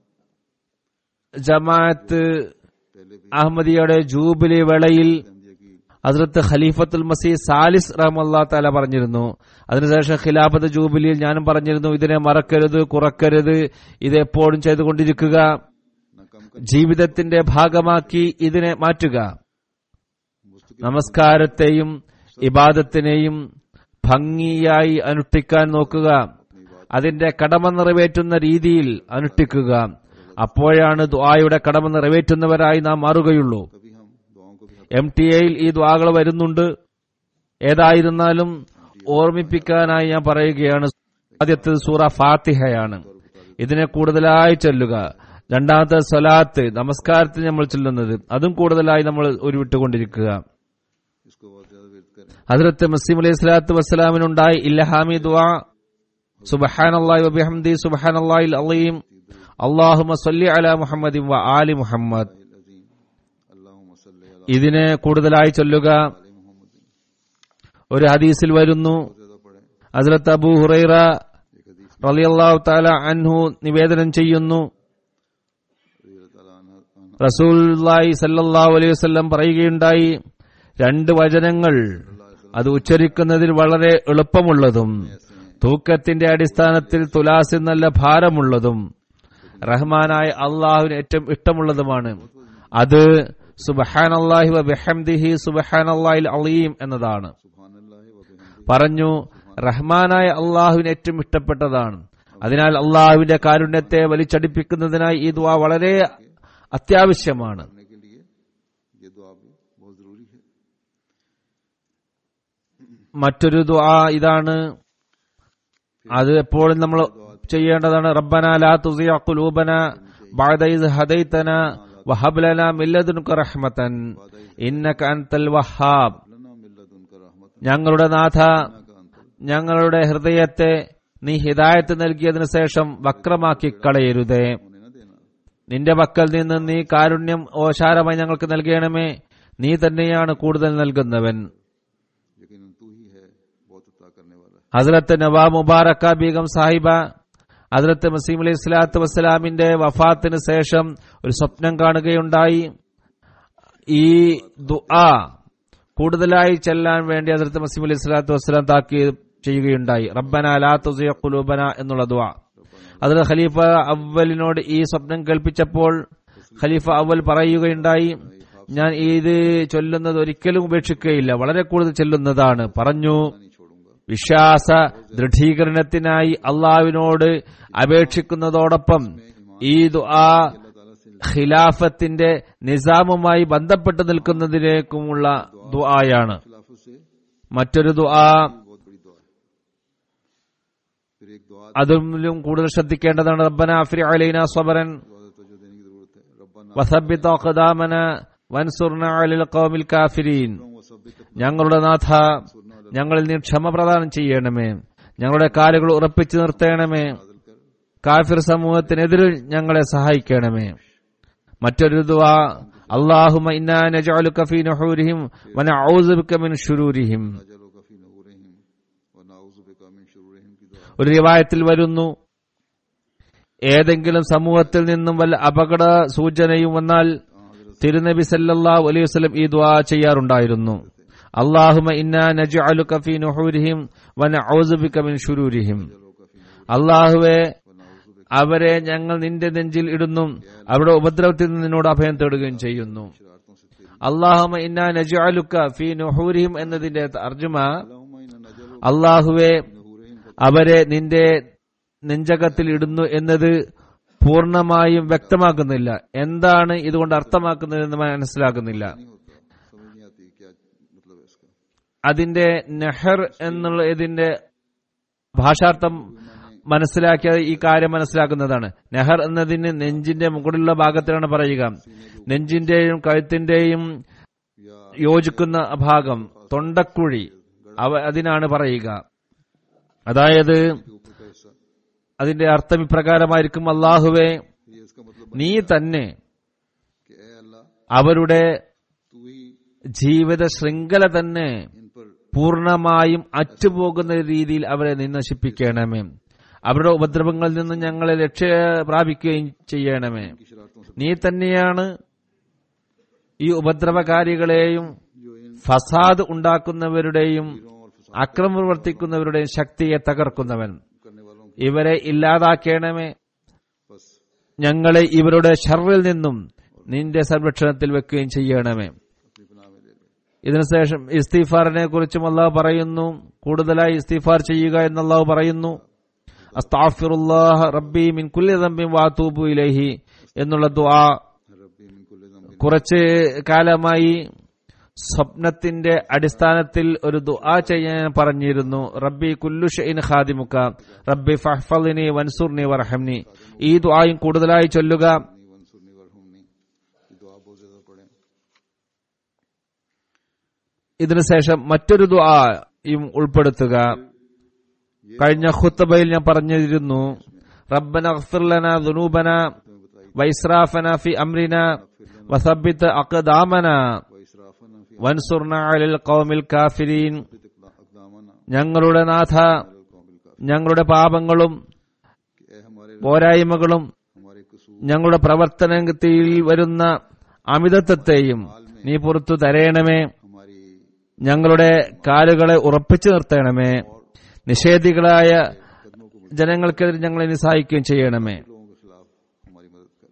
ജമാഅത്ത് पहले भी അഹമ്മദിയുടെ ജൂബിലി വേളയിൽ अहमदिया की ഹസ്രത്ത് ഖലീഫത്തുൽ മസീഹ് സാലിസ് റഹ്മല്ലാ താല പറഞ്ഞിരുന്നു അതിനുശേഷം ഖിലാഫത്ത് ജൂബിലിയിൽ ഞാനും പറഞ്ഞിരുന്നു ഇതിനെ മറക്കരുത് കുറക്കരുത് ഇത് എപ്പോഴും ചെയ്തുകൊണ്ടിരിക്കുക न कम कर ജീവിതത്തിന്റെ ഭാഗമാക്കി ഇതിനെ മാറ്റുക നമസ്കാരത്തെയും ഇബാദത്തിനെയും ഭംഗിയായി അനുഷ്ഠിക്കാൻ നോക്കുക അതിന്റെ കടമ നിറവേറ്റുന്ന രീതിയിൽ അനുഷ്ഠിക്കുക അപ്പോഴാണ് ദ്വായുടെ കടമ നിറവേറ്റുന്നവരായി നാം മാറുകയുള്ളൂ तभी हम दुआओं को भी हक എം ടി എയിൽ ഈ ദ്വാകൾ വരുന്നുണ്ട് ഏതായിരുന്നാലും ഓർമ്മിപ്പിക്കാനായി ഞാൻ പറയുകയാണ് ആദ്യത്തെ സൂറ ഫാത്തിഹയാണ് ഇതിനെ കൂടുതലായി ചൊല്ലുക രണ്ടാമത്തെ സ്വലാത്ത് നമസ്കാരത്തിന് നമ്മൾ ചൊല്ലുന്നത് അതും കൂടുതലായി നമ്മൾ ഉരുവിട്ടുകൊണ്ടിരിക്കുക इसको बहुत ज्यादा व्यक्त करें ഹദ്രത്ത് മസീം അലൈഹി സ്വലാത്തു വസ്സലാമിനുണ്ടായി ഇല്ലഹാമി ദുആ സുബ്ഹാനല്ലാഹി വബിഹംദി സുബ്ഹാനല്ലാഹിൽ അലീം അല്ലാഹുമ്മ സല്ലി അലാ മുഹമ്മദിൻ വ ആലി മുഹമ്മദ് अजीम अल्लाहुम्म सल्लि अला ഇതിനെ കൂടുതലായി ചൊല്ലുക आले मोहम्मद ഒരു ഹദീസിൽ വരുന്നു ज्यादा पढ़े ഹസ്രത്ത് അബൂ ഹുറൈറ एक हदीस റളിയല്ലാഹു തആല അൻഹു നിവേദനം ചെയ്യുന്നു रज़ी अल्लाह ताला अन्हा अन्हा റസൂലുള്ളാഹി സല്ലല്ലാഹു അലൈഹി വസല്ലം പറയുകയുണ്ടായി രണ്ട് വചനങ്ങൾ അത് ഉച്ചരിക്കുന്നതിൽ വളരെ എളുപ്പമുള്ളതും തൂക്കത്തിന്റെ അടിസ്ഥാനത്തിൽ തുലാസിൽ നല്ല ഭാരമുള്ളതും റഹ്മാനായ അള്ളാഹുവിന് ഏറ്റവും ഇഷ്ടമുള്ളതുമാണ് അത് സുബഹാനല്ലാഹി വ ബിഹംദിഹി സുബഹാനല്ലാഹിൽ അലീം എന്നതാണ് सुभान अल्लाह व बिहम्दिही പറഞ്ഞു റഹ്മാനായ അള്ളാഹുവിന് ഏറ്റവും ഇഷ്ടപ്പെട്ടതാണ് അതിനാൽ അള്ളാഹുവിന്റെ കാരുണ്യത്തെ വലിച്ചടിപ്പിക്കുന്നതിനായി ഈ ദുആ വളരെ അത്യാവശ്യമാണ് करने के लिए ये दुआ भी बहुत जरूरी है മറ്റൊരു ദുആ ഇതാണ് അത് എപ്പോഴും നമ്മൾ ചെയ്യേണ്ടതാണ് റബ്ബന ലാ തുസിയ ഖുലൂബന ബഅദ ഇസ് ഹദൈതന വഹബ് ലനാ മിൻ ലദുൻക റഹ്മതൻ ഇന്നക അൻതൽ വഹാബ് लना मिल्लदुनका रहमत ഞങ്ങളുടെ നാഥ का अंतर ഞങ്ങളുടെ ഹൃദയത്തെ നീ ഹിദായത്ത് നൽകിയതിനു ശേഷം വക്രമാക്കി കളയരുതേ होने न देना നിന്റെ പക്കൽ നിന്ന് നീ കാരുണ്യം ഓശാരമായി ഞങ്ങൾക്ക് നൽകണമേ നീ തന്നെയാണ് കൂടുതൽ നൽകുന്നവൻ लेकिन तू ही है बहुत अता करने वाला ഹസ്രത്ത് നവാ മുബാറക്ക ബീഗം സാഹിബ ഹസ്രത്ത് മസീം അലൈഹി സ്വലാത്തു വസ്സലാമിന്റെ വഫാത്തിന് ശേഷം ഒരു സ്വപ്നം കാണുകയുണ്ടായി ഈ ദുആ കൂടുതലായി ചെല്ലാൻ വേണ്ടി ഹസ്രത്ത് മസീം അലൈഹി സ്വലാത്തു വസ്സലാം താക്കി ചെയ്യുകയുണ്ടായി റബ്ബന ലാ തുസിയ ഖുലൂബന എന്നുള്ള ദുആ അതിൽ ഖലീഫ അവലിനോട് ഈ സ്വപ്നം കേൾപ്പിച്ചപ്പോൾ ഖലീഫ അവൽ പറയുകയുണ്ടായി ഞാൻ ഇത് ചൊല്ലുന്നത് ഒരിക്കലും ഉപേക്ഷിക്കുകയില്ല വളരെ കൂടുതൽ ചെല്ലുന്നതാണ് പറഞ്ഞു नहीं छोड़ूंगा വിശ്വാസ ദൃഢീകരണത്തിനായി അള്ളാവിനോട് അപേക്ഷിക്കുന്നതോടൊപ്പം ഈ ദുആ ഖിലാഫത്തിന്റെ നിസാമുമായി ബന്ധപ്പെട്ട് നിൽക്കുന്നതിലേക്കുമുള്ള ദുആയാണ് खिलाफत से മറ്റൊരു ദുആ बहुत बड़ी दुआ है फिर एक दुआ അതിലും കൂടുതൽ ശ്രദ്ധിക്കേണ്ടതാണ് റബ്ബന അഫ്രി അലൈന സ്വബരൻ दुआ तवज्जो देने की जरूरत है रब्बाना വസബിത്ത് അഖ്ദാമന വൻസുർന അലിൽ ഖൗമിൽ കാഫിരീൻ वसब्बित ഞങ്ങളുടെ നാഥ ഞങ്ങളിൽ നീ ക്ഷമ പ്രദാനം ചെയ്യണമേ ഞങ്ങളുടെ കാലുകൾ ഉറപ്പിച്ചു നിർത്തണമേ കാഫിർ സമൂഹത്തിനെതിരിൽ ഞങ്ങളെ സഹായിക്കണമേ മറ്റൊരു ദുആ അല്ലാഹുമ്മ ഇന്നാ നജഅലുക ഫീ നുഹൂരിഹിം വനഊദു ബിക മിൻ ശുരൂരിഹിം अजलो कफी नहूरहिम व नाउज़ु बिका मिन शुरूरिहिम की दुआ ഒരു റിവായത്തിൽ വരുന്നു ഏതെങ്കിലും സമൂഹത്തിൽ നിന്നും വല്ല അപകട സൂചനയും വന്നാൽ തിരുനബി സല്ലല്ലാഹു അലൈഹി വസല്ലം ഈ ദുആ ചെയ്യാറുണ്ടായിരുന്നു അല്ലാഹുമ്മ ഇന്നാ നജഅലുക ഫീ നുഹൂരിഹിം വനഊദു ബിക മിൻ ശുരൂരിഹിം അല്ലാഹുവേ അവരെ ഞങ്ങൾ നിന്റെ നെഞ്ചിൽ ഇടുന്നു അവരുടെ ഉപദ്രവത്തിൽ നിന്ന് നിന്നോട് അഭയം തേടുകയും ചെയ്യുന്നു शरारतों से तेरी അള്ളാഹുമ ഇന്നാ നജഅലുക ഫീ നുഹൂരിഹിം എന്നതിന്റെ തർജ്ജമ अल्लाहुम्मा इन्ना नजलु അള്ളാഹുവെ नहूरहिम അവരെ നിന്റെ നെഞ്ചകത്തിൽ ഇടുന്നു എന്നത് പൂർണ്ണമായും വ്യക്തമാക്കുന്നില്ല എന്താണ് ഇതുകൊണ്ട് അർത്ഥമാക്കുന്നതെന്ന് മനസ്സിലാക്കുന്നില്ല नहीं होता समझ नहीं आती क्या मतलब है इसका അതിന്റെ നെഹർ എന്നുള്ള ഇതിന്റെ ഭാഷാർത്ഥം മനസ്സിലാക്കിയത് ഈ കാര്യം മനസ്സിലാക്കുന്നതാണ് നെഹർ എന്നതിന് നെഞ്ചിന്റെ മുകളിലുള്ള ഭാഗത്തിലാണ് പറയുക നെഞ്ചിന്റെയും കഴുത്തിന്റെയും या യോജിക്കുന്ന ഭാഗം തൊണ്ടക്കുഴി അവ അതിനാണ് പറയുക അതായത് के ऊपर का हिस्सा അതിന്റെ അർത്ഥം ഇപ്രകാരമായിരിക്കും അള്ളാഹുവെ ये इसका मतलब നീ തന്നെ कि ए अल्लाह അവരുടെ तू ही ജീവിത ശൃംഖല തന്നെ इन पर പൂർണ്ണമായും അറ്റുപോകുന്ന രീതിയിൽ അവരെ നീ നശിപ്പിക്കണമേ അവരുടെ ഉപദ്രവങ്ങളിൽ നിന്ന് ഞങ്ങളെ രക്ഷ പ്രാപിക്കുകയും ചെയ്യണമേ की शरारतों से നീ തന്നെയാണ് ഈ ഉപദ്രവകാരികളെയും जो इन ഫസാദ് ഉണ്ടാക്കുന്നവരുടെയും हीरों और फसाद അക്രമം പ്രവർത്തിക്കുന്നവരുടെയും ശക്തിയെ തകർക്കുന്നവൻ करने वालों को ഇവരെ ഇല്ലാതാക്കണമേ बस ഞങ്ങളെ ഇവരുടെ ഷർറിൽ നിന്നും നിന്റെ സംരക്ഷണത്തിൽ വെക്കുകയും ചെയ്യണമേ अपनी पनाह में ले ले ഇതിനുശേഷം ഇസ്തീഫാറിനെ കുറിച്ചും അള്ളാഹു പറയുന്നു കൂടുതലായി ഇസ്തീഫാർ ചെയ്യുക എന്ന് അള്ളാഹു പറയുന്നു അസ്താഫിറുല്ലാഹ റബ്ബി മിൻ കുല്ലി ദംബിൻ വാതൂബു ഇലൈഹി എന്നുള്ള ദുആ रब्बी मिन कुल्li ज़ंबिन കുറച്ച് കാലമായി സ്വപ്നത്തിന്റെ അടിസ്ഥാനത്തിൽ ഒരു ദുആ ചെയ്യാൻ പറഞ്ഞിരുന്നു റബ്ബി കുല്ലു ഷൈൻ ഖാദിമുക റബ്ബി ഫഹ്ഫളിനി വൻസുർനി വർഹംനി ഈ ദുആയും കൂടുതലായി ചൊല്ലുക नी वंसुरनी वरहुमनी ये दुआ बहुत ज्यादा पढ़ें ഇതിനുശേഷം മറ്റൊരു ദുആയും ഉൾപ്പെടുത്തുക കഴിഞ്ഞ ഖുത്തബയിൽ ഞാൻ പറഞ്ഞിരുന്നു റബ്ബന അഗ്ഫിർ ലനാ ദുനൂബന വൈസ്രാഫന ഫി അംരിന വസബ്ബിത് അഖദാമന व इसराफना फी വൻസുർന അലൽ ഖൗമിൽ കാഫിരീൻ अकदामना ഞങ്ങളുടെ നാഥ कौमिल का ഞങ്ങളുടെ പാപങ്ങളും कि ए हमारे പോരായ്മകളും हमारे कसूर ഞങ്ങളുടെ പ്രവർത്തനത്തിൽ വരുന്ന അമിതത്വത്തെയും നീ പുറത്തു തരയണമേ हमारी ഞങ്ങളുടെ കാലുകളെ ഉറപ്പിച്ചു നിർത്തണമേ നിഷേധികളായ ജനങ്ങൾക്കെതിരെ ഞങ്ങളെ നീ സഹായിക്കുകയും ചെയ്യണമേ लोगों के खिलाफ हमारी मदद कर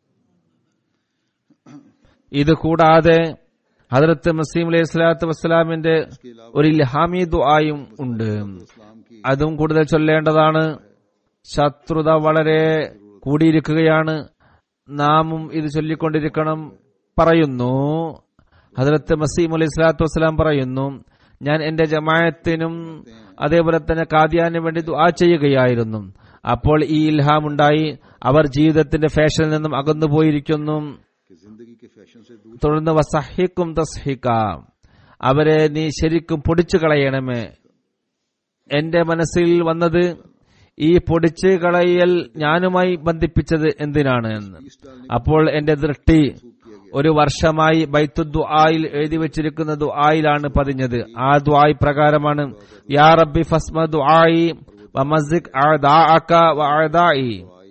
ഇത് കൂടാതെ ഹജറത്ത് മസീം അലൈഹി സ്വലാത്തു വസ്സലാമിന്റെ ഒരു ഇൽഹാമി ദുആയും ഉണ്ട് इस्लाम की അതും കൂടുതൽ ചൊല്ലേണ്ടതാണ് ശത്രുത വളരെ കൂടിയിരിക്കുകയാണ് നാമും ഇത് ചൊല്ലിക്കൊണ്ടിരിക്കണം പറയുന്നു ഹജറത്ത് മസീം അലൈഹി സ്വലാത്തു വസ്സലാം പറയുന്നു ഞാൻ എന്റെ ജമായത്തിനും അതേപോലെ തന്നെ കാദ്യാനും വേണ്ടി ദുആ ചെയ്യുകയായിരുന്നു അപ്പോൾ ഈ ഇൽഹാം ഉണ്ടായി അവർ ജീവിതത്തിന്റെ ഫാഷനിൽ നിന്നും അകന്നു പോയിരിക്കുന്നു कि जिंदगी के फैशन से दूर തുടർന്ന് വസഹിക്കും തസ്ഹിക്ക അവരെ നീ ശരിക്കും പൊടിച്ചു കളയണമേ എന്റെ മനസ്സിൽ വന്നത് ഈ പൊടിച്ചു കളയൽ ഞാനുമായി ബന്ധിപ്പിച്ചത് എന്തിനാണ് എന്ന് അപ്പോൾ എന്റെ ദൃഷ്ടി ഒരു വർഷമായി ബൈത്തു ദുആയിൽ എഴുതി വെച്ചിരിക്കുന്ന ദുആയിലാണ് പതിഞ്ഞത് ആ ദുആയി പ്രകാരമാണ് യാ റബ്ബി ഫസ്മ ദുആയി വമസിക് അഅദാഅക വഅദാഇ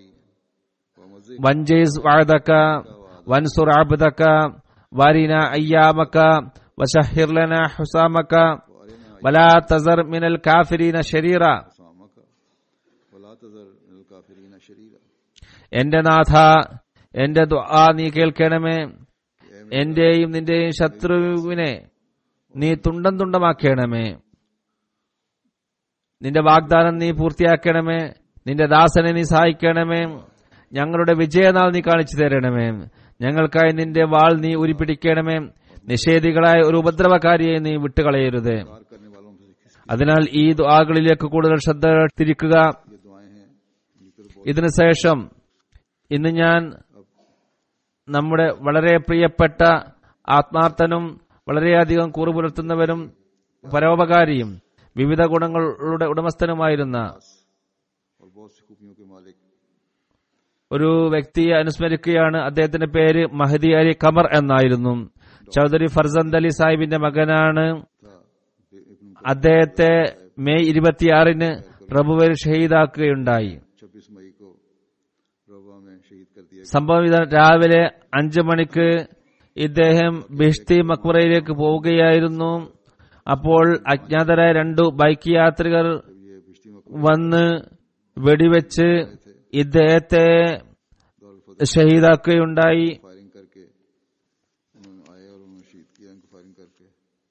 വൻജീസ് വഅദക വൻസുർ അബ്ദക വരിന അയ്യാമക വശഹിർ ലനാ ഹുസാമക വലാ തസർ മിനൽ കാഫിരീന ശരീറ सामा का वला तजर मिनल काफिरीन शरीरा എന്റെ നാഥ എന്റെ ദുആ നീ കേൾക്കണമേ എന്റെയും നിന്റെയും ശത്രുവിനെ നീ തുണ്ടം തുണ്ടമാക്കണമേ നിന്റെ വാഗ്ദാനം നീ പൂർത്തിയാക്കണമേ നിന്റെ ദാസനെ നീ സഹായിക്കണമേ ഞങ്ങളുടെ വിജയനാൾ നീ കാണിച്ചു തരണമേ ഞങ്ങൾക്കായി നിന്റെ വാൾ നീ ഉരുപ്പിടിക്കണമേ നിഷേധികളായ ഒരു ഉപദ്രവകാരിയെ നീ വിട്ടുകളയരുത് कार करने वालों में से किस അതിനാൽ ഈ ദുആകളിലേക്ക് കൂടുതൽ ശ്രദ്ധ തിരിക്കുക ये दुआएं हैं जिनके ऊपर ഇതിനുശേഷം ഇന്ന് ഞാൻ നമ്മുടെ വളരെ പ്രിയപ്പെട്ട ആത്മാർത്ഥനും വളരെയധികം കൂറു പുലർത്തുന്നവരും പരോപകാരിയും വിവിധ ഗുണങ്ങളുടെ ഉടമസ്ഥനുമായിരുന്ന और बहुत सी खूबियों के मालिक ഒരു വ്യക്തിയെ അനുസ്മരിക്കുകയാണ് അദ്ദേഹത്തിന്റെ പേര് മഹദി അലി ഖമർ എന്നായിരുന്നു ചൗധരി ഫർസന്ത് അലി സാഹിബിന്റെ മകനാണ് था इब्न അദ്ദേഹത്തെ മെയ് ഇരുപത്തിയാറിന് പ്രഭുവിൽ ഷഹീദാക്കുകയുണ്ടായി छब्बीस मई को रवा में शहीद कर दिया സംഭവം ഇത് രാവിലെ അഞ്ചു മണിക്ക് ഇദ്ദേഹം ബിഷ്തി മക്ബറയിലേക്ക് പോവുകയായിരുന്നു അപ്പോൾ അജ്ഞാതരായ രണ്ടു ബൈക്ക് യാത്രികർ ये बिश्ती में വന്ന് വെടിവെച്ച് ഇദ്ദേഹത്തെ ഷഹീദാക്കുകയുണ്ടായി फायरिंग करके उन्होंने आए और उन्होंने शहीद किया इनको फायरिंग करके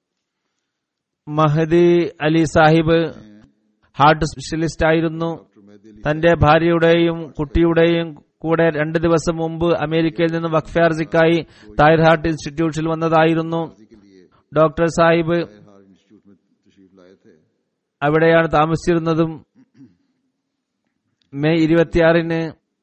മഹദി അലി സാഹിബ് ഹാർട്ട് സ്പെഷ്യലിസ്റ്റ് ആയിരുന്നു डॉक्टर मेहदी अली തന്റെ ഭാര്യയുടെയും കുട്ടിയുടെയും കൂടെ രണ്ട് ദിവസം മുമ്പ് അമേരിക്കയിൽ നിന്ന് വഖഫാർജിക്കായി തായർ ഹാർട്ട് ഇൻസ്റ്റിറ്റ്യൂട്ടിൽ വന്നതായിരുന്നു जी के लिए ഡോക്ടർ സാഹിബ് हार इंस्टीट्यूट में तशरीफ लाए थे അവിടെയാണ് താമസിച്ചിരുന്നതും മെയ് ഇരുപത്തിയാറിന്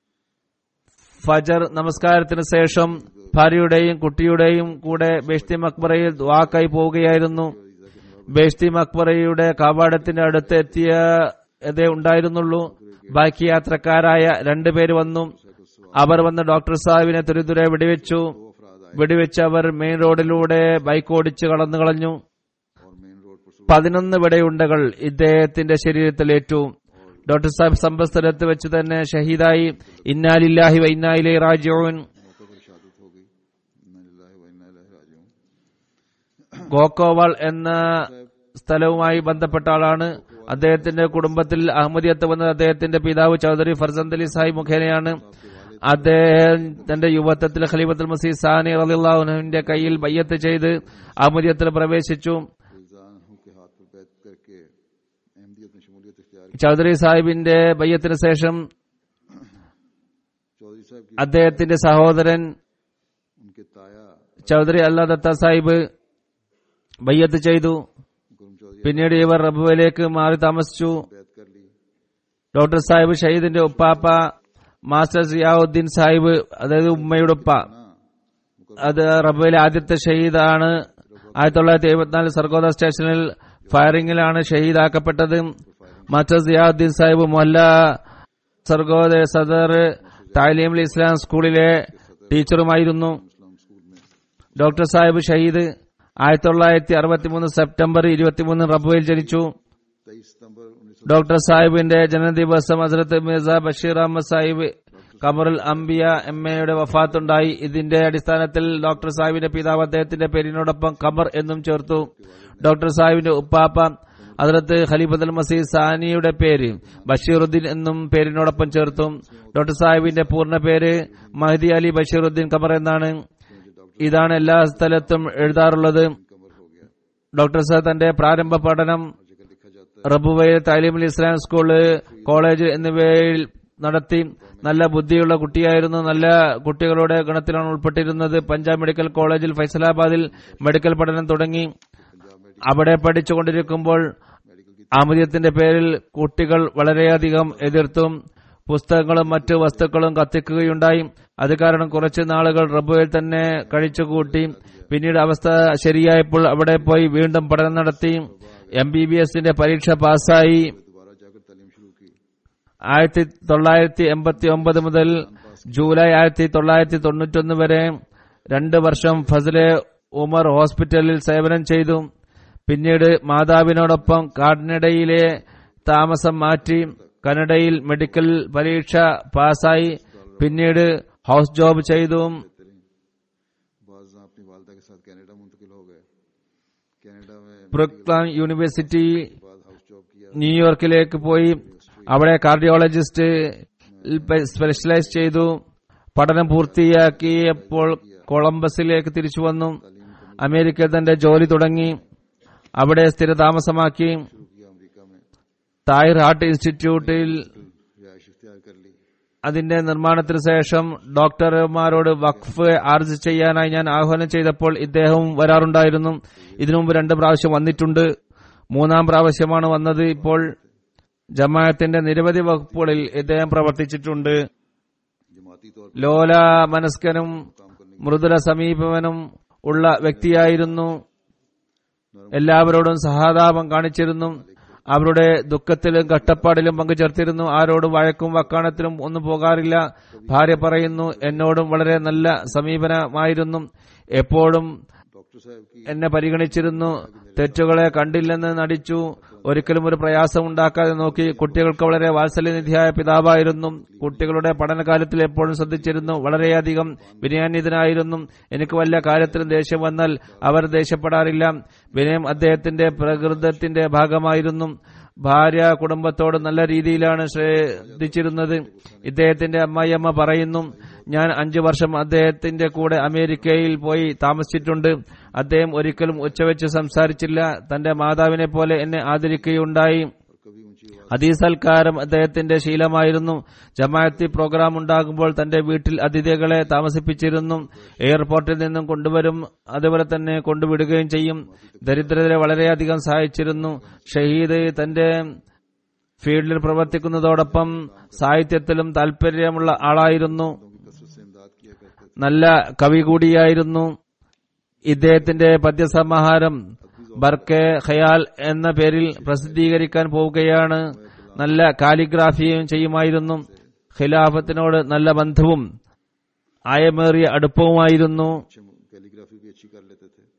ഫജർ നമസ്കാരത്തിന് ശേഷം ഭാര്യയുടെയും കുട്ടിയുടെയും കൂടെ ബേഷ്തി മക്ബറയിൽ ദ്വാക്കായി പോവുകയായിരുന്നു ബേഷ്തി മക്ബറയുടെ കവാടത്തിന്റെ അടുത്ത് എത്തിയതേ ഉണ്ടായിരുന്നുള്ളൂ ബാക്കി യാത്രക്കാരായ രണ്ടുപേര് വന്നു അവർ വന്ന് ഡോക്ടർ സാഹിബിനെ തുരിതുരെ വെടിവെച്ചു വെടിവെച്ച് അവർ മെയിൻ റോഡിലൂടെ ബൈക്ക് ഓടിച്ച് കടന്നു കളഞ്ഞു और मेन रोड पर പതിനൊന്ന് വെടയുണ്ടകൾ ഇദ്ദേഹത്തിന്റെ ശരീരത്തിലേറ്റു ഡോക്ടർ സാഹിബ് സംഭവസ്ഥലത്ത് വെച്ച് തന്നെ ഷഹീദായി ഇന്നാലില്ലാഹി വ ഇന്നായിലെ റാജിഊൻ मौके पर शहादत हो गई इन्ना लिल्लाहि व इन्ना इलैहि राजिऊन ഗോക്കോവാൾ എന്ന സ്ഥലവുമായി ബന്ധപ്പെട്ട ആളാണ് അദ്ദേഹത്തിന്റെ കുടുംബത്തിൽ അഹമ്മദിയത്ത് വന്നത് അദ്ദേഹത്തിന്റെ പിതാവ് ചൌധരി ഫർസന്ത് അലി സാഹിബ് മുഖേനയാണ് അദ്ദേഹം തന്റെ യുവത്വത്തിൽ ഖലീഫത്തുൽ മസീദ് സാനി റലിള്ളാഹുവിന്റെ കയ്യിൽ ബയ്യത്ത് ചെയ്ത് അഹമ്മദിയത്തിൽ പ്രവേശിച്ചു रिजान के हाथ पर बैत करके अहमदियत में शमूलियत इख्तियार की ചൌധരി സാഹിബിന്റെ ബയ്യത്തിന് ശേഷം चौधरी साहब की അദ്ദേഹത്തിന്റെ സഹോദരൻ उनके ताया ചൌധരി അല്ലാ ദത്ത സാഹിബ് ബയ്യത്ത് ചെയ്തു गुरम चौधरी പിന്നീട് ഇവർ റബുവിലേക്ക് മാറി താമസിച്ചു बैत कर ली ഡോക്ടർ സാഹിബ് ഷഹീദിന്റെ ഉപ്പാപ്പ മാസ്റ്റർ സിയാവുദ്ദീൻ സാഹിബ് അതായത് ഉമ്മയുടെ ഉപ്പ അത് റബുവിലെ ആദ്യത്തെ ഷഹീദാണ് ആയിരത്തി തൊള്ളായിരത്തി എഴുപത്തിനാല് സർഗോദ സ്റ്റേഷനിൽ ഫയറിംഗിലാണ് ഷഹീദാക്കപ്പെട്ടത് മാസ്റ്റർ സിയാവുദ്ദീൻ സാഹിബ് മൊല്ല സർഗോദ സദർ താലീം ഇസ്ലാം സ്കൂളിലെ ടീച്ചറുമായിരുന്നു इस्लाम स्कूल में ഡോക്ടർ സാഹിബ് ഷഹീദ് ആയിരത്തി തൊള്ളായിരത്തി അറുപത്തിമൂന്ന് സെപ്റ്റംബർ ഇരുപത്തിമൂന്ന് റബുവിൽ ജനിച്ചു तेईस सितंबर उन्नीस ഡോക്ടർ സാഹിബിന്റെ ജനനദിവസം ഹസരത്ത് മിർസ ബഷീർ അഹമ്മദ് സാഹിബ് കമറുൽ അംബിയ എം എയുടെ വഫാത്തുണ്ടായി ഇതിന്റെ അടിസ്ഥാനത്തിൽ ഡോക്ടർ സാഹിബിന്റെ പിതാവ് അദ്ദേഹത്തിന്റെ പേരിനോടൊപ്പം ഖമർ എന്നും ചേർത്തു ഡോക്ടർ സാഹിബിന്റെ ഉപ്പാപ്പ ഹസരത്ത് ഖലീഫത്തുൽ മസീദ് സാനിയുടെ പേര് ബഷീറുദ്ദീൻ എന്നും പേരിനോടൊപ്പം ചേർത്തു ഡോക്ടർ സാഹിബിന്റെ പൂർണ്ണ പേര് മഹദി അലി ബഷീറുദ്ദീൻ ഖമർ എന്നാണ് ഇതാണ് എല്ലാ സ്ഥലത്തും എഴുതാറുള്ളത് ഡോക്ടർ സാഹിബ് തന്റെ പ്രാരംഭ പഠനം जगह लिखा जाता റബുവയിൽ താലീമുൽ ഇസ്ലാം സ്കൂള് കോളേജ് എന്നിവയിൽ നടത്തി നല്ല ബുദ്ധിയുള്ള കുട്ടിയായിരുന്നു നല്ല കുട്ടികളുടെ ഗണത്തിലാണ് ഉൾപ്പെട്ടിരുന്നത് പഞ്ചാബ് മെഡിക്കൽ കോളേജിൽ ഫൈസലാബാദിൽ മെഡിക്കൽ പഠനം തുടങ്ങി അവിടെ പഠിച്ചുകൊണ്ടിരിക്കുമ്പോൾ ആമദിയത്തിന്റെ പേരിൽ കുട്ടികൾ വളരെയധികം എതിർത്തും പുസ്തകങ്ങളും മറ്റു വസ്തുക്കളും കത്തിക്കുകയുണ്ടായി അത് കാരണം കുറച്ചു നാളുകൾ റബ്ബുവിൽ തന്നെ കഴിച്ചുകൂട്ടി പിന്നീട് അവസ്ഥ ശരിയായപ്പോൾ അവിടെ പോയി വീണ്ടും പഠനം നടത്തി എം ബി ബി എസിന്റെ പരീക്ഷ പാസ്സായി है दोबारा जाकर तालीम शुरू की ആയിരത്തി തൊള്ളായിരത്തി എൺപത്തി ഒമ്പത് മുതൽ ജൂലൈ ആയിരത്തി തൊള്ളായിരത്തി തൊണ്ണൂറ്റൊന്ന് വരെ രണ്ട് വർഷം ഫസലെ ഉമർ ഹോസ്പിറ്റലിൽ സേവനം ചെയ്തു പിന്നീട് മാതാവിനോടൊപ്പം കാനഡയിലെ താമസം മാറ്റി കനഡയിൽ മെഡിക്കൽ പരീക്ഷ പാസ്സായി പിന്നീട് ഹൗസ് ജോബ് ചെയ്തു बाज अपनी वालदा के साथ कनाडा मुंतकिल हो गए कनाडा में ബ്രുക്ലാൻ യൂണിവേഴ്സിറ്റി बाद हाउस जॉब किया ന്യൂയോർക്കിലേക്ക് പോയി അവിടെ കാർഡിയോളജിസ്റ്റ് സ്പെഷ്യലൈസ് ചെയ്തു പഠനം പൂർത്തിയാക്കിയപ്പോൾ കൊളംബസിലേക്ക് തിരിച്ചു വന്നു അമേരിക്കയിൽ തന്റെ ജോലി തുടങ്ങി അവിടെ സ്ഥിരതാമസമാക്കി शुरू किया अमेरिका में താഹിർ ഹാർട്ട് ഇൻസ്റ്റിറ്റ്യൂട്ടിൽ रिहाइश इख्तियार कर ली അതിന്റെ നിർമ്മാണത്തിന് ശേഷം ഡോക്ടർമാരോട് വഖഫ് ആർജ് ചെയ്യാനായി ഞാൻ ആഹ്വാനം ചെയ്തപ്പോൾ ഇദ്ദേഹവും വരാറുണ്ടായിരുന്നു ഇതിനു മുമ്പ് രണ്ട് പ്രാവശ്യം വന്നിട്ടുണ്ട് മൂന്നാം പ്രാവശ്യമാണ് വന്നത് ഇപ്പോൾ ജമാഅത്തിന്റെ നിരവധി വകുപ്പുകളിൽ ഇദ്ദേഹം പ്രവർത്തിച്ചിട്ടുണ്ട് जमाती तौर ലോല മനസ്കനും മൃദുല സമീപനം ഉള്ള വ്യക്തിയായിരുന്നു എല്ലാവരോടും സഹതാപം കാണിച്ചിരുന്നു അവരുടെ ദുഃഖത്തിലും കഷ്ടപ്പാടിലും പങ്കുചേർത്തിരുന്നു ആരോടും വഴക്കും വക്കാണത്തിലും ഒന്നും പോകാറില്ല ഭാര്യ പറയുന്നു എന്നോടും വളരെ നല്ല സമീപനമായിരുന്നു എപ്പോഴും डॉक्टर साहब की എന്നെ പരിഗണിച്ചിരുന്നു തെറ്റുകളെ കണ്ടില്ലെന്ന് നടിച്ചു ഒരിക്കലും ഒരു പ്രയാസം ഉണ്ടാക്കാതെ നോക്കി കുട്ടികൾക്ക് വളരെ വാത്സല്യനിധിയായ പിതാവായിരുന്നു കുട്ടികളുടെ പഠനകാലത്തിൽ എപ്പോഴും ശ്രദ്ധിച്ചിരുന്നു വളരെയധികം വിനയാന്വിതനായിരുന്നു എനിക്ക് വല്ല കാര്യത്തിലും ദേഷ്യം വന്നാൽ അവർ ദേഷ്യപ്പെടാറില്ല വിനയം അദ്ദേഹത്തിന്റെ പ്രകൃതത്തിന്റെ ഭാഗമായിരുന്നു ഭാര്യ കുടുംബത്തോട് നല്ല രീതിയിലാണ് ശ്രദ്ധിച്ചിരുന്നത് ഇദ്ദേഹത്തിന്റെ അമ്മായിയമ്മ പറയുന്നു ഞാൻ അഞ്ചു വർഷം അദ്ദേഹത്തിന്റെ കൂടെ അമേരിക്കയിൽ പോയി താമസിച്ചിട്ടുണ്ട് അദ്ദേഹം ഒരിക്കലും ഉച്ചവെച്ച് സംസാരിച്ചില്ല തന്റെ മാതാവിനെ പോലെ എന്നെ ആദരിക്കുകയുണ്ടായി कभी ऊंची आवाज ഹദീസൽക്കാരം അദ്ദേഹത്തിന്റെ ശീലമായിരുന്നു ജമാഅത്തി പ്രോഗ്രാം ഉണ്ടാകുമ്പോൾ തന്റെ വീട്ടിൽ അതിഥികളെ താമസിപ്പിച്ചിരുന്നു എയർപോർട്ടിൽ നിന്നും കൊണ്ടുവരും അതുപോലെ തന്നെ കൊണ്ടുവിടുകയും ചെയ്യും ദരിദ്രരെ വളരെയധികം സഹായിച്ചിരുന്നു ഷഹീദ് തന്റെ ഫീൽഡിൽ പ്രവർത്തിക്കുന്നതോടൊപ്പം സാഹിത്യത്തിലും താൽപര്യമുള്ള ആളായിരുന്നു कसरत से इमदाद किया करते थे നല്ല കവി കൂടിയായിരുന്നു ഇദ്ദേഹത്തിന്റെ പദ്യസമാഹാരം ബർക്കെ ഖയാൽ എന്ന പേരിൽ പ്രസിദ്ധീകരിക്കാൻ പോവുകയാണ് നല്ല കാലിഗ്രാഫിയും ചെയ്യുമായിരുന്നു ഖിലാഫത്തിനോട് നല്ല ബന്ധവും ആയമേറിയ അടുപ്പവുമായിരുന്നു अच्छे कैलीग्राफी भी अच्छी कर लेते थे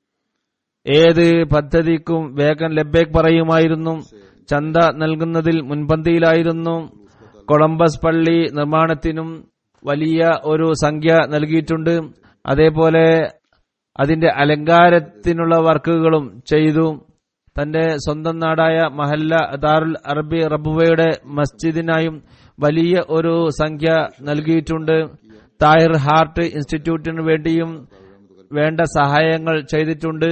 ഏത് പദ്ധതിക്കും വേഗം ലബ്ബേക്ക് പറയുമായിരുന്നു ചന്ത നൽകുന്നതിൽ മുൻപന്തിയിലായിരുന്നു കൊളംബസ് പള്ളി നിർമ്മാണത്തിനും വലിയ ഒരു സംഖ്യ നൽകിയിട്ടുണ്ട് അതേപോലെ അതിന്റെ അലങ്കാരത്തിനുള്ള വർക്കുകളും ചെയ്തു തന്റെ സ്വന്തം നാടായ മഹല്ല ദാറുൽ അറബി റബുവയുടെ മസ്ജിദിനായും വലിയ ഒരു സംഖ്യ നൽകിയിട്ടുണ്ട് താഹിർ ഹാർട്ട് ഇൻസ്റ്റിറ്റ്യൂട്ടിനു വേണ്ടിയും വേണ്ട സഹായങ്ങൾ ചെയ്തിട്ടുണ്ട്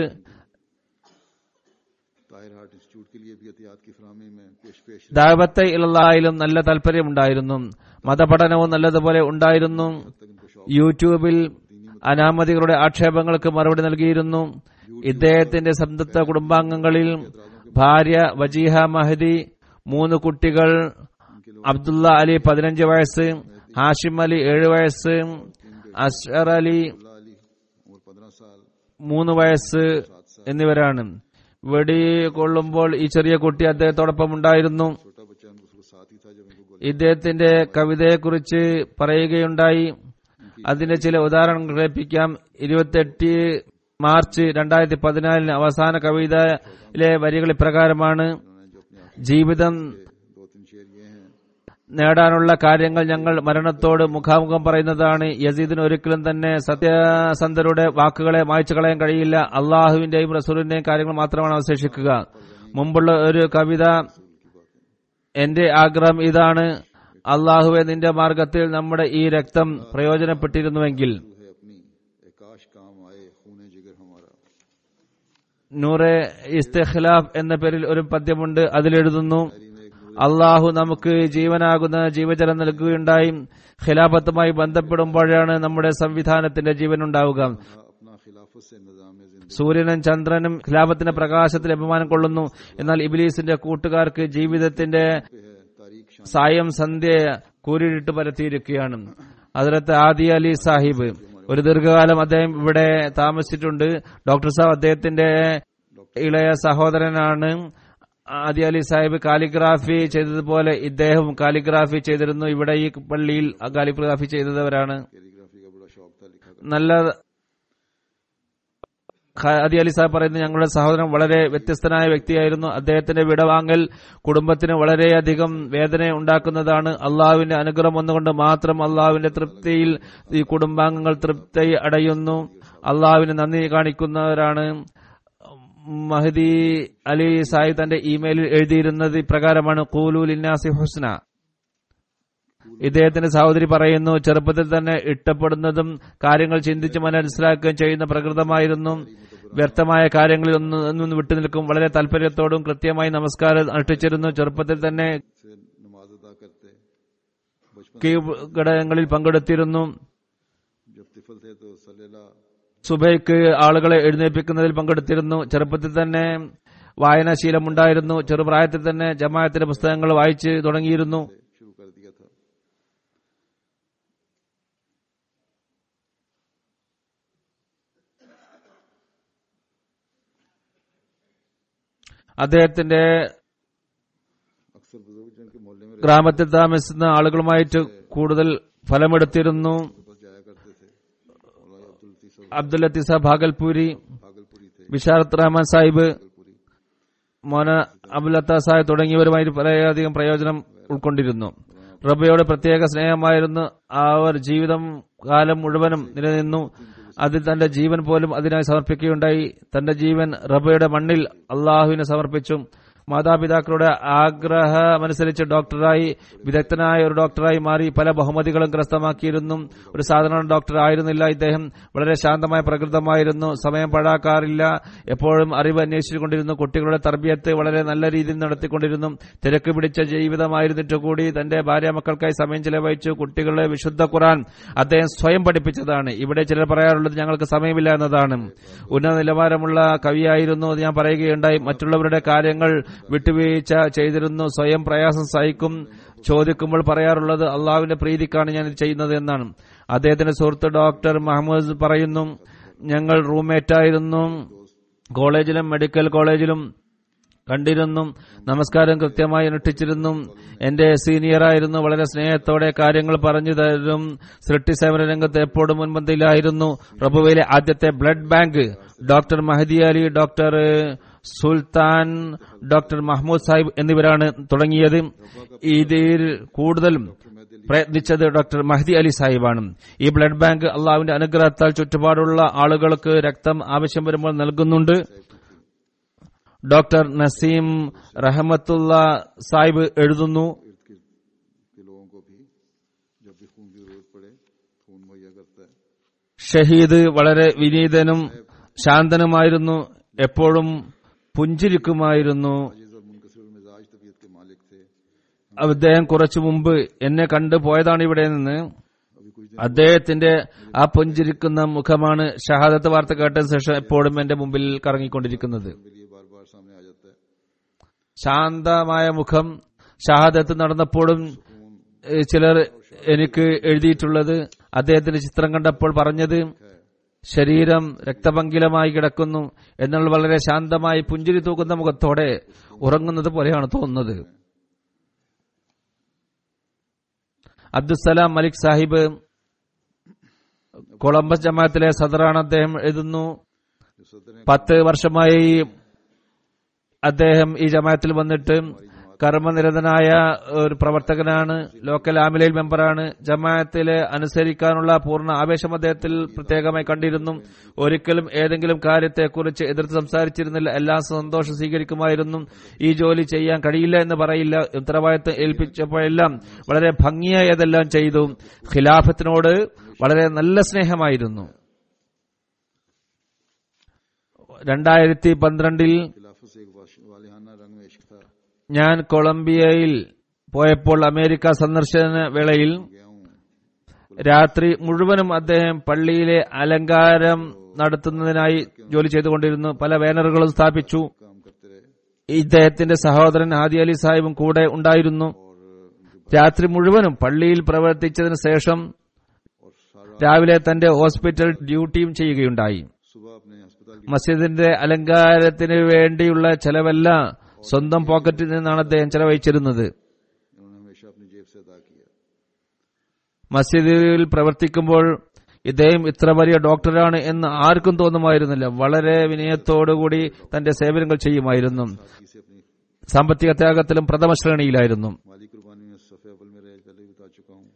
ताहिर हार्ट इंस्टीट्यूट के लिए भी एहतियात की फरहमी में पेश पेश ദാവത്തെ ഇലായാലും നല്ല താല്പര്യമുണ്ടായിരുന്നു മതപഠനവും നല്ലതുപോലെ ഉണ്ടായിരുന്നു तक इनको शौक യൂട്യൂബിൽ അനാമതികളുടെ ആക്ഷേപങ്ങൾക്ക് മറുപടി നൽകിയിരുന്നു ഇദ്ദേഹത്തിന്റെ സംതൃപ്ത കുടുംബാംഗങ്ങളിൽ ഭാര്യ വജീഹ മഹദി മൂന്ന് കുട്ടികൾ അബ്ദുള്ള അലി പതിനഞ്ച് വയസ്സ് ഹാഷിം അലി ഏഴ് വയസ്സ് അസ്ഹർ അലി अल्लाह अली उम्र पंद्रह साल മൂന്ന് വയസ്സ് എന്നിവരാണ് വെടി കൊള്ളുമ്പോൾ ഈ ചെറിയ കുട്ടി അദ്ദേഹത്തോടൊപ്പം ഉണ്ടായിരുന്നു छोटा बच्चा उनको उसको साथ ही था जब इनको गोली ഇദ്ദേഹത്തിന്റെ കവിതയെക്കുറിച്ച് പറയുകയുണ്ടായി അതിന്റെ ചില ഉദാഹരണങ്ങൾ കേൾപ്പിക്കാം ഇരുപത്തെട്ട് മാർച്ച് രണ്ടായിരത്തി പതിനാലിന് അവസാന കവിതയിലെ വരികൾ ഇപ്രകാരമാണ് उन्होंने जो अपने आखिरी ജീവിതം दो तीन शेर ये हैं നേടാനുള്ള കാര്യങ്ങൾ ഞങ്ങൾ മരണത്തോട് മുഖാമുഖം പറയുന്നതാണ് യസീദിന് ഒരിക്കലും തന്നെ സത്യസന്ധരുടെ വാക്കുകളെ മായ്ച്ചു കളയാൻ കഴിയില്ല അള്ളാഹുവിന്റെയും റസൂലിന്റെയും കാര്യങ്ങൾ മാത്രമാണ് അവശേഷിക്കുക മുമ്പുള്ള ഒരു കവിത എന്റെ ആഗ്രഹം ഇതാണ് അള്ളാഹുവെ നിന്റെ മാർഗത്തിൽ നമ്മുടെ ഈ രക്തം പ്രയോജനപ്പെട്ടിരുന്നുവെങ്കിൽ है अपनी ए काश काम आए खूने जिगर हमारा നൂറെ ഇസ്തഖിലാഫ് എന്ന പേരിൽ ഒരു പദ്യമുണ്ട് അതിലെഴുതുന്നു അള്ളാഹു നമുക്ക് ജീവനാകുന്ന ജീവജലം നൽകുകയുണ്ടായി ഖിലാഫത്തുമായി ബന്ധപ്പെടുമ്പോഴാണ് നമ്മുടെ സംവിധാനത്തിന്റെ ജീവൻ ഉണ്ടാവുക अपना खिलाफत से निजाम जिंदगी സൂര്യനും ചന്ദ്രനും ഖിലാഫത്തിന്റെ പ്രകാശത്തിൽ അഭിമാനം കൊള്ളുന്നു എന്നാൽ ഇബിലീസിന്റെ കൂട്ടുകാർക്ക് ജീവിതത്തിന്റെ पे है तारीख शाम സായം സന്ധ്യ കൂരിട്ട് പരത്തിയിരിക്കുകയാണ് അതിലത്ത് ആദി അലി സാഹിബ് ഒരു ദീർഘകാലം അദ്ദേഹം ഇവിടെ താമസിച്ചിട്ടുണ്ട് ഡോക്ടർ സാഹബ് അദ്ദേഹത്തിന്റെ ഇളയ സഹോദരനാണ് ആദി അലി സാഹിബ് കാലിഗ്രാഫി ചെയ്തതുപോലെ ഇദ്ദേഹം കാലിഗ്രാഫി ചെയ്തിരുന്നു ഇവിടെ ഈ പള്ളിയിൽ കാലിഗ്രാഫി ചെയ്തവരാണ് कैलीग्राफी का बड़ा शौक था लिखा നല്ല ഖാദി അലി സാഹിബ് പറയുന്നത് ഞങ്ങളുടെ സഹോദരൻ വളരെ വ്യത്യസ്തനായ വ്യക്തിയായിരുന്നു അദ്ദേഹത്തിന്റെ വിടവാങ്ങൽ കുടുംബത്തിന് വളരെയധികം വേദന ഉണ്ടാക്കുന്നതാണ് അള്ളാഹുവിന്റെ അനുഗ്രഹം ഒന്നുകൊണ്ട് മാത്രം അള്ളാഹുവിന്റെ തൃപ്തിയിൽ ഈ കുടുംബാംഗങ്ങൾ തൃപ്തി അടയുന്നു അള്ളാഹുവിന് നന്ദി കാണിക്കുന്നവരാണ് മഹദി അലി സാഹിബ് തന്റെ ഇമെയിലിൽ എഴുതിയിരുന്നത് ഇപ്രകാരമാണ് കൂലു ഇന്നാസി ഹുസ്ന ഇദ്ദേഹത്തിന്റെ സഹോദരി പറയുന്നു ചെറുപ്പത്തിൽ തന്നെ ഇഷ്ടപ്പെടുന്നതും കാര്യങ്ങൾ ചിന്തിച്ച് മനസ്സിലാക്കുകയും ചെയ്യുന്ന പ്രകൃതമായിരുന്നു വ്യക്തമായ കാര്യങ്ങളിൽ ഒന്ന് ഒന്നും വിട്ടുനിൽക്കും വളരെ താല്പര്യത്തോടും കൃത്യമായി നമസ്കാരം അനുഷ്ഠിച്ചിരുന്നു ചെറുപ്പത്തിൽ തന്നെ से नमाज अदा करते बचपन കീഴ് ഘടകങ്ങളിൽ പങ്കെടുത്തിരുന്നു जब तिफल थे तो सलेला സുബൈക്ക് ആളുകളെ എഴുന്നേൽപ്പിക്കുന്നതിൽ പങ്കെടുത്തിരുന്നു ചെറുപ്പത്തിൽ തന്നെ വായനാശീലമുണ്ടായിരുന്നു ചെറുപ്രായത്തിൽ തന്നെ ജമാഅത്തിന്റെ പുസ്തകങ്ങൾ വായിച്ച് തുടങ്ങിയിരുന്നു शुरू कर दिया था അദ്ദേഹത്തിന്റെ अक्सर बुजुर्ग जन के मोहल्ले में ഗ്രാമത്തിൽ താമസിക്കുന്ന ആളുകളുമായിട്ട് കൂടുതൽ ഫലമെടുത്തിരുന്നു बस जाया करते थे मौलाना अब्दुल लतीफ साहब അബ്ദുൽ ലത്തീസ ഭാഗൽപൂരി भागलपुरी थे ബിഷാരത്ത് റഹ്മാൻ സാഹിബ് भागलपुरी മോന അബുലത്ത സാഹിബ് തുടങ്ങിയവരുമായി വളരെയധികം പ്രയോജനം ഉൾക്കൊണ്ടിരുന്നു റബയോട് പ്രത്യേക സ്നേഹമായിരുന്നു അവർ ജീവിതം കാലം മുഴുവനും നിലനിന്നു അതിൽ തന്റെ ജീവൻ പോലും അതിനായി സമർപ്പിക്കുകയുണ്ടായി തന്റെ ജീവൻ റബയുടെ മണ്ണിൽ അള്ളാഹുവിനെ സമർപ്പിച്ചു മാതാപിതാക്കളുടെ ആഗ്രഹമനുസരിച്ച് ഡോക്ടറായി വിദഗ്ധനായ ഒരു ഡോക്ടറായി മാറി പല ബഹുമതികളും കരസ്ഥമാക്കിയിരുന്നു ഒരു സാധാരണ ഡോക്ടർ ആയിരുന്നില്ല ഇദ്ദേഹം വളരെ ശാന്തമായ പ്രകൃതമായിരുന്നു സമയം പാഴാക്കാറില്ല എപ്പോഴും അറിവ് അന്വേഷിച്ചുകൊണ്ടിരുന്നു കുട്ടികളുടെ തർബിയത്ത് വളരെ നല്ല രീതിയിൽ നടത്തിക്കൊണ്ടിരുന്നു തിരക്ക് പിടിച്ച ജീവിതമായിരുന്നിട്ട് കൂടി തന്റെ ഭാര്യ മക്കൾക്കായി സമയം ചെലവഴിച്ചു കുട്ടികളെ വിശുദ്ധ ഖുറാൻ അദ്ദേഹം സ്വയം പഠിപ്പിച്ചതാണ് ഇവിടെ ചിലർ പറയാറുള്ളത് ഞങ്ങൾക്ക് സമയമില്ല എന്നതാണ് ഉന്നത നിലവാരമുള്ള കവിയായിരുന്നു അത് ഞാൻ പറയുകയുണ്ടായി മറ്റുള്ളവരുടെ കാര്യങ്ങൾ വിട്ടുവീഴ്ച ചെയ്തിരുന്നു സ്വയം പ്രയാസം സഹിക്കും ചോദിക്കുമ്പോൾ പറയാറുള്ളത് അള്ളാഹുവിന്റെ പ്രീതിക്കാണ് ഞാൻ ഇത് ചെയ്യുന്നത് എന്നാണ് അദ്ദേഹത്തിന്റെ സുഹൃത്ത് ഡോക്ടർ മഹമ്മദ് പറയുന്നു ഞങ്ങൾ റൂംമേറ്റായിരുന്നു കോളേജിലും മെഡിക്കൽ കോളേജിലും കണ്ടിരുന്നു നമസ്കാരം കൃത്യമായി അനുഷ്ഠിച്ചിരുന്നു എന്റെ സീനിയറായിരുന്നു വളരെ സ്നേഹത്തോടെ കാര്യങ്ങൾ പറഞ്ഞു തരും സൃഷ്ടി സേവന രംഗത്ത് എപ്പോഴും മുൻപന്തിയിലായിരുന്നു റബുവയിലെ ആദ്യത്തെ blood bank doctor Mahdi Ali doctor Sultan doctor Mahmood Sahib എന്നിവരാണ് തുടങ്ങിയത് ഇതിൽ കൂടുതലും പ്രയത്നിച്ചത് ഡോക്ടർ മഹദി അലി സാഹിബാണ് ഈ ബ്ലഡ് ബാങ്ക് അള്ളാഹുവിന്റെ അനുഗ്രഹത്താൽ ചുറ്റുപാടുള്ള ആളുകൾക്ക് രക്തം ആവശ്യം വരുമ്പോൾ നൽകുന്നുണ്ട് ഡോക്ടർ നസീം റഹമത്തുള്ള സാഹിബ് എഴുതുന്നു इर्द गिर्द के लोगों को भी जब भी खून की जरूरत पड़े खून मुहैया करता है ഷഹീദ് വളരെ വിനീതനും ശാന്തനുമായിരുന്നു എപ്പോഴും പുഞ്ചിരിക്കുമായിരുന്നു अजीज और मुनकसर मिजाज तबीयत के मालिक थे അദ്ദേഹം കുറച്ചു മുമ്പ് എന്നെ കണ്ടു പോയതാണ് ഇവിടെ നിന്ന് अभी कुछ അദ്ദേഹത്തിന്റെ ആ പുഞ്ചിരിക്കുന്ന മുഖമാണ് ഷഹാദത്ത് വാർത്ത കേട്ടതിന് ശേഷം എപ്പോഴും എന്റെ മുമ്പിൽ കറങ്ങിക്കൊണ്ടിരിക്കുന്നത് दिन के लिए बार बार सामने आ जाता है ശാന്തമായ മുഖം ഷഹാദത്ത് നടന്നപ്പോഴും ഏഹ്, ചിലർ എനിക്ക് എഴുതിയിട്ടുള്ളത് അദ്ദേഹത്തിന്റെ ചിത്രം കണ്ടപ്പോൾ പറഞ്ഞത് ശരീരം രക്തപങ്കിലമായി കിടക്കുന്നു എന്നാൽ വളരെ ശാന്തമായി പുഞ്ചിരി തൂക്കുന്ന മുഖത്തോടെ ഉറങ്ങുന്നത് പോലെയാണ് തോന്നുന്നത് അബ്ദുസലാം മലിക് സാഹിബ് കൊളംബസ് ജമാഅത്തിലെ സദറാണ് അദ്ദേഹം എഴുതുന്നു जो सदर हैं പത്ത് വർഷമായി അദ്ദേഹം ഈ ജമാഅത്തിൽ വന്നിട്ട് കർമ്മനിരതനായ ഒരു പ്രവർത്തകനാണ് ലോക്കൽ ആമിലയിൽ മെമ്പറാണ് ജമാഅത്തിലെ അനുസരിക്കാനുള്ള പൂർണ്ണ ആവേശം അദ്ദേഹത്തിൽ പ്രത്യേകമായി കണ്ടിരുന്നു ഒരിക്കലും ഏതെങ്കിലും കാര്യത്തെക്കുറിച്ച് എതിർത്ത് സംസാരിച്ചിരുന്നില്ല എല്ലാം സന്തോഷം സ്വീകരിക്കുമായിരുന്നു ഈ ജോലി ചെയ്യാൻ കഴിയില്ല എന്ന് പറയില്ല ഉത്തരവാദിത്വം ഏൽപ്പിച്ചപ്പോഴെല്ലാം വളരെ ഭംഗിയായി അതെല്ലാം ചെയ്തു ഖിലാഫത്തിനോട് വളരെ നല്ല സ്നേഹമായിരുന്നു രണ്ടായിരത്തി പന്ത്രണ്ടിൽ खिलाफत से एक वाश- वालिहाना रंग में इश्क था ഞാൻ കൊളംബിയയിൽ പോയപ്പോൾ അമേരിക്ക സന്ദർശന വേളയിൽ गया हूँ രാത്രി മുഴുവനും അദ്ദേഹം പള്ളിയിലെ അലങ്കാരം നടത്തുന്നതിനായി ജോലി ചെയ്തുകൊണ്ടിരുന്നു പല ബാനറുകളും സ്ഥാപിച്ചു काम करते रहे ഇദ്ദേഹത്തിന്റെ സഹോദരൻ ഹാദി അലി സാഹിബും കൂടെ ഉണ്ടായിരുന്നു രാത്രി മുഴുവനും പള്ളിയിൽ പ്രവർത്തിച്ചതിന് ശേഷം और सारा രാവിലെ തന്റെ ഹോസ്പിറ്റൽ ഡ്യൂട്ടിയും ചെയ്യുകയുണ്ടായി सुबह अपने अस्पताल की മസ്ജിദിന്റെ അലങ്കാരത്തിന് വേണ്ടിയുള്ള ചെലവെല്ലാം സ്വന്തം പോക്കറ്റിൽ നിന്നാണ് അദ്ദേഹം ചെലവഴിച്ചിരുന്നത് इन्होंने हमेशा अपनी जेब से अदा किया മസ്ജിദിൽ പ്രവർത്തിക്കുമ്പോൾ ഇദ്ദേഹം ഇത്ര വലിയ ഡോക്ടറാണ് എന്ന് ആർക്കും തോന്നുമായിരുന്നില്ല വളരെ വിനയത്തോടുകൂടി തന്റെ സേവനങ്ങൾ ചെയ്യുമായിരുന്നു सादगी से अपनी സാമ്പത്തിക ത്യാഗത്തിലും പ്രഥമ ശ്രേണിയിലായിരുന്നു माली कुर्बानी में सफ़े अव्वल में रह पहले भी बता चुका हूँ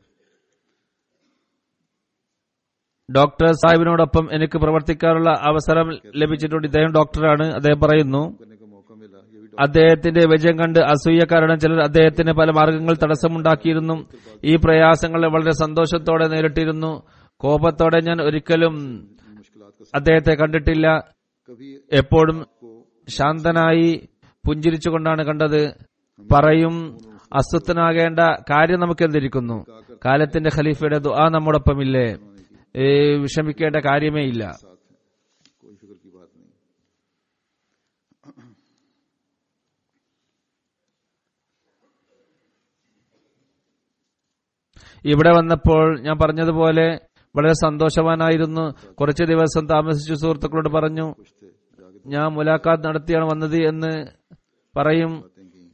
ഡോക്ടർ സാഹിബിനോടൊപ്പം എനിക്ക് പ്രവർത്തിക്കാനുള്ള അവസരം ലഭിച്ചിട്ടുണ്ട് ഇദ്ദേഹം ഡോക്ടറാണ് അദ്ദേഹം പറയുന്നു करने का मौका मिला ये भी അദ്ദേഹത്തിന്റെ വിജയം കണ്ട് അസൂയ കാരണം ചിലർ അദ്ദേഹത്തിന് പല മാർഗങ്ങൾ തടസ്സമുണ്ടാക്കിയിരുന്നു ഈ പ്രയാസങ്ങളെ വളരെ സന്തോഷത്തോടെ നേരിട്ടിരുന്നു കോപത്തോടെ ഞാൻ ഒരിക്കലും मुश्किल का അദ്ദേഹത്തെ കണ്ടിട്ടില്ല कभी എപ്പോഴും आपको ശാന്തനായി പുഞ്ചിരിച്ചുകൊണ്ടാണ് കണ്ടത് പറയും അസ്വസ്ഥനാകേണ്ട കാര്യം നമുക്ക് എന്തിരിക്കുന്നു കാലത്തിന്റെ ഖലീഫയുടെ ദുആ നമ്മോടൊപ്പമില്ലേ ഏ, വിഷമിക്കേണ്ട കാര്യമേ ഇല്ല साथ है कोई फिक्र की बात नहीं ഇവിടെ വന്നപ്പോൾ ഞാൻ പറഞ്ഞതുപോലെ വളരെ സന്തോഷവാനായിരുന്നു കുറച്ചു ദിവസം താമസിച്ചു സുഹൃത്തുക്കളോട് പറഞ്ഞു कुछ थे जाके ഞാൻ മുലാഖാത്ത് നടത്തിയാണ് വന്നത് എന്ന് പറയും बातें की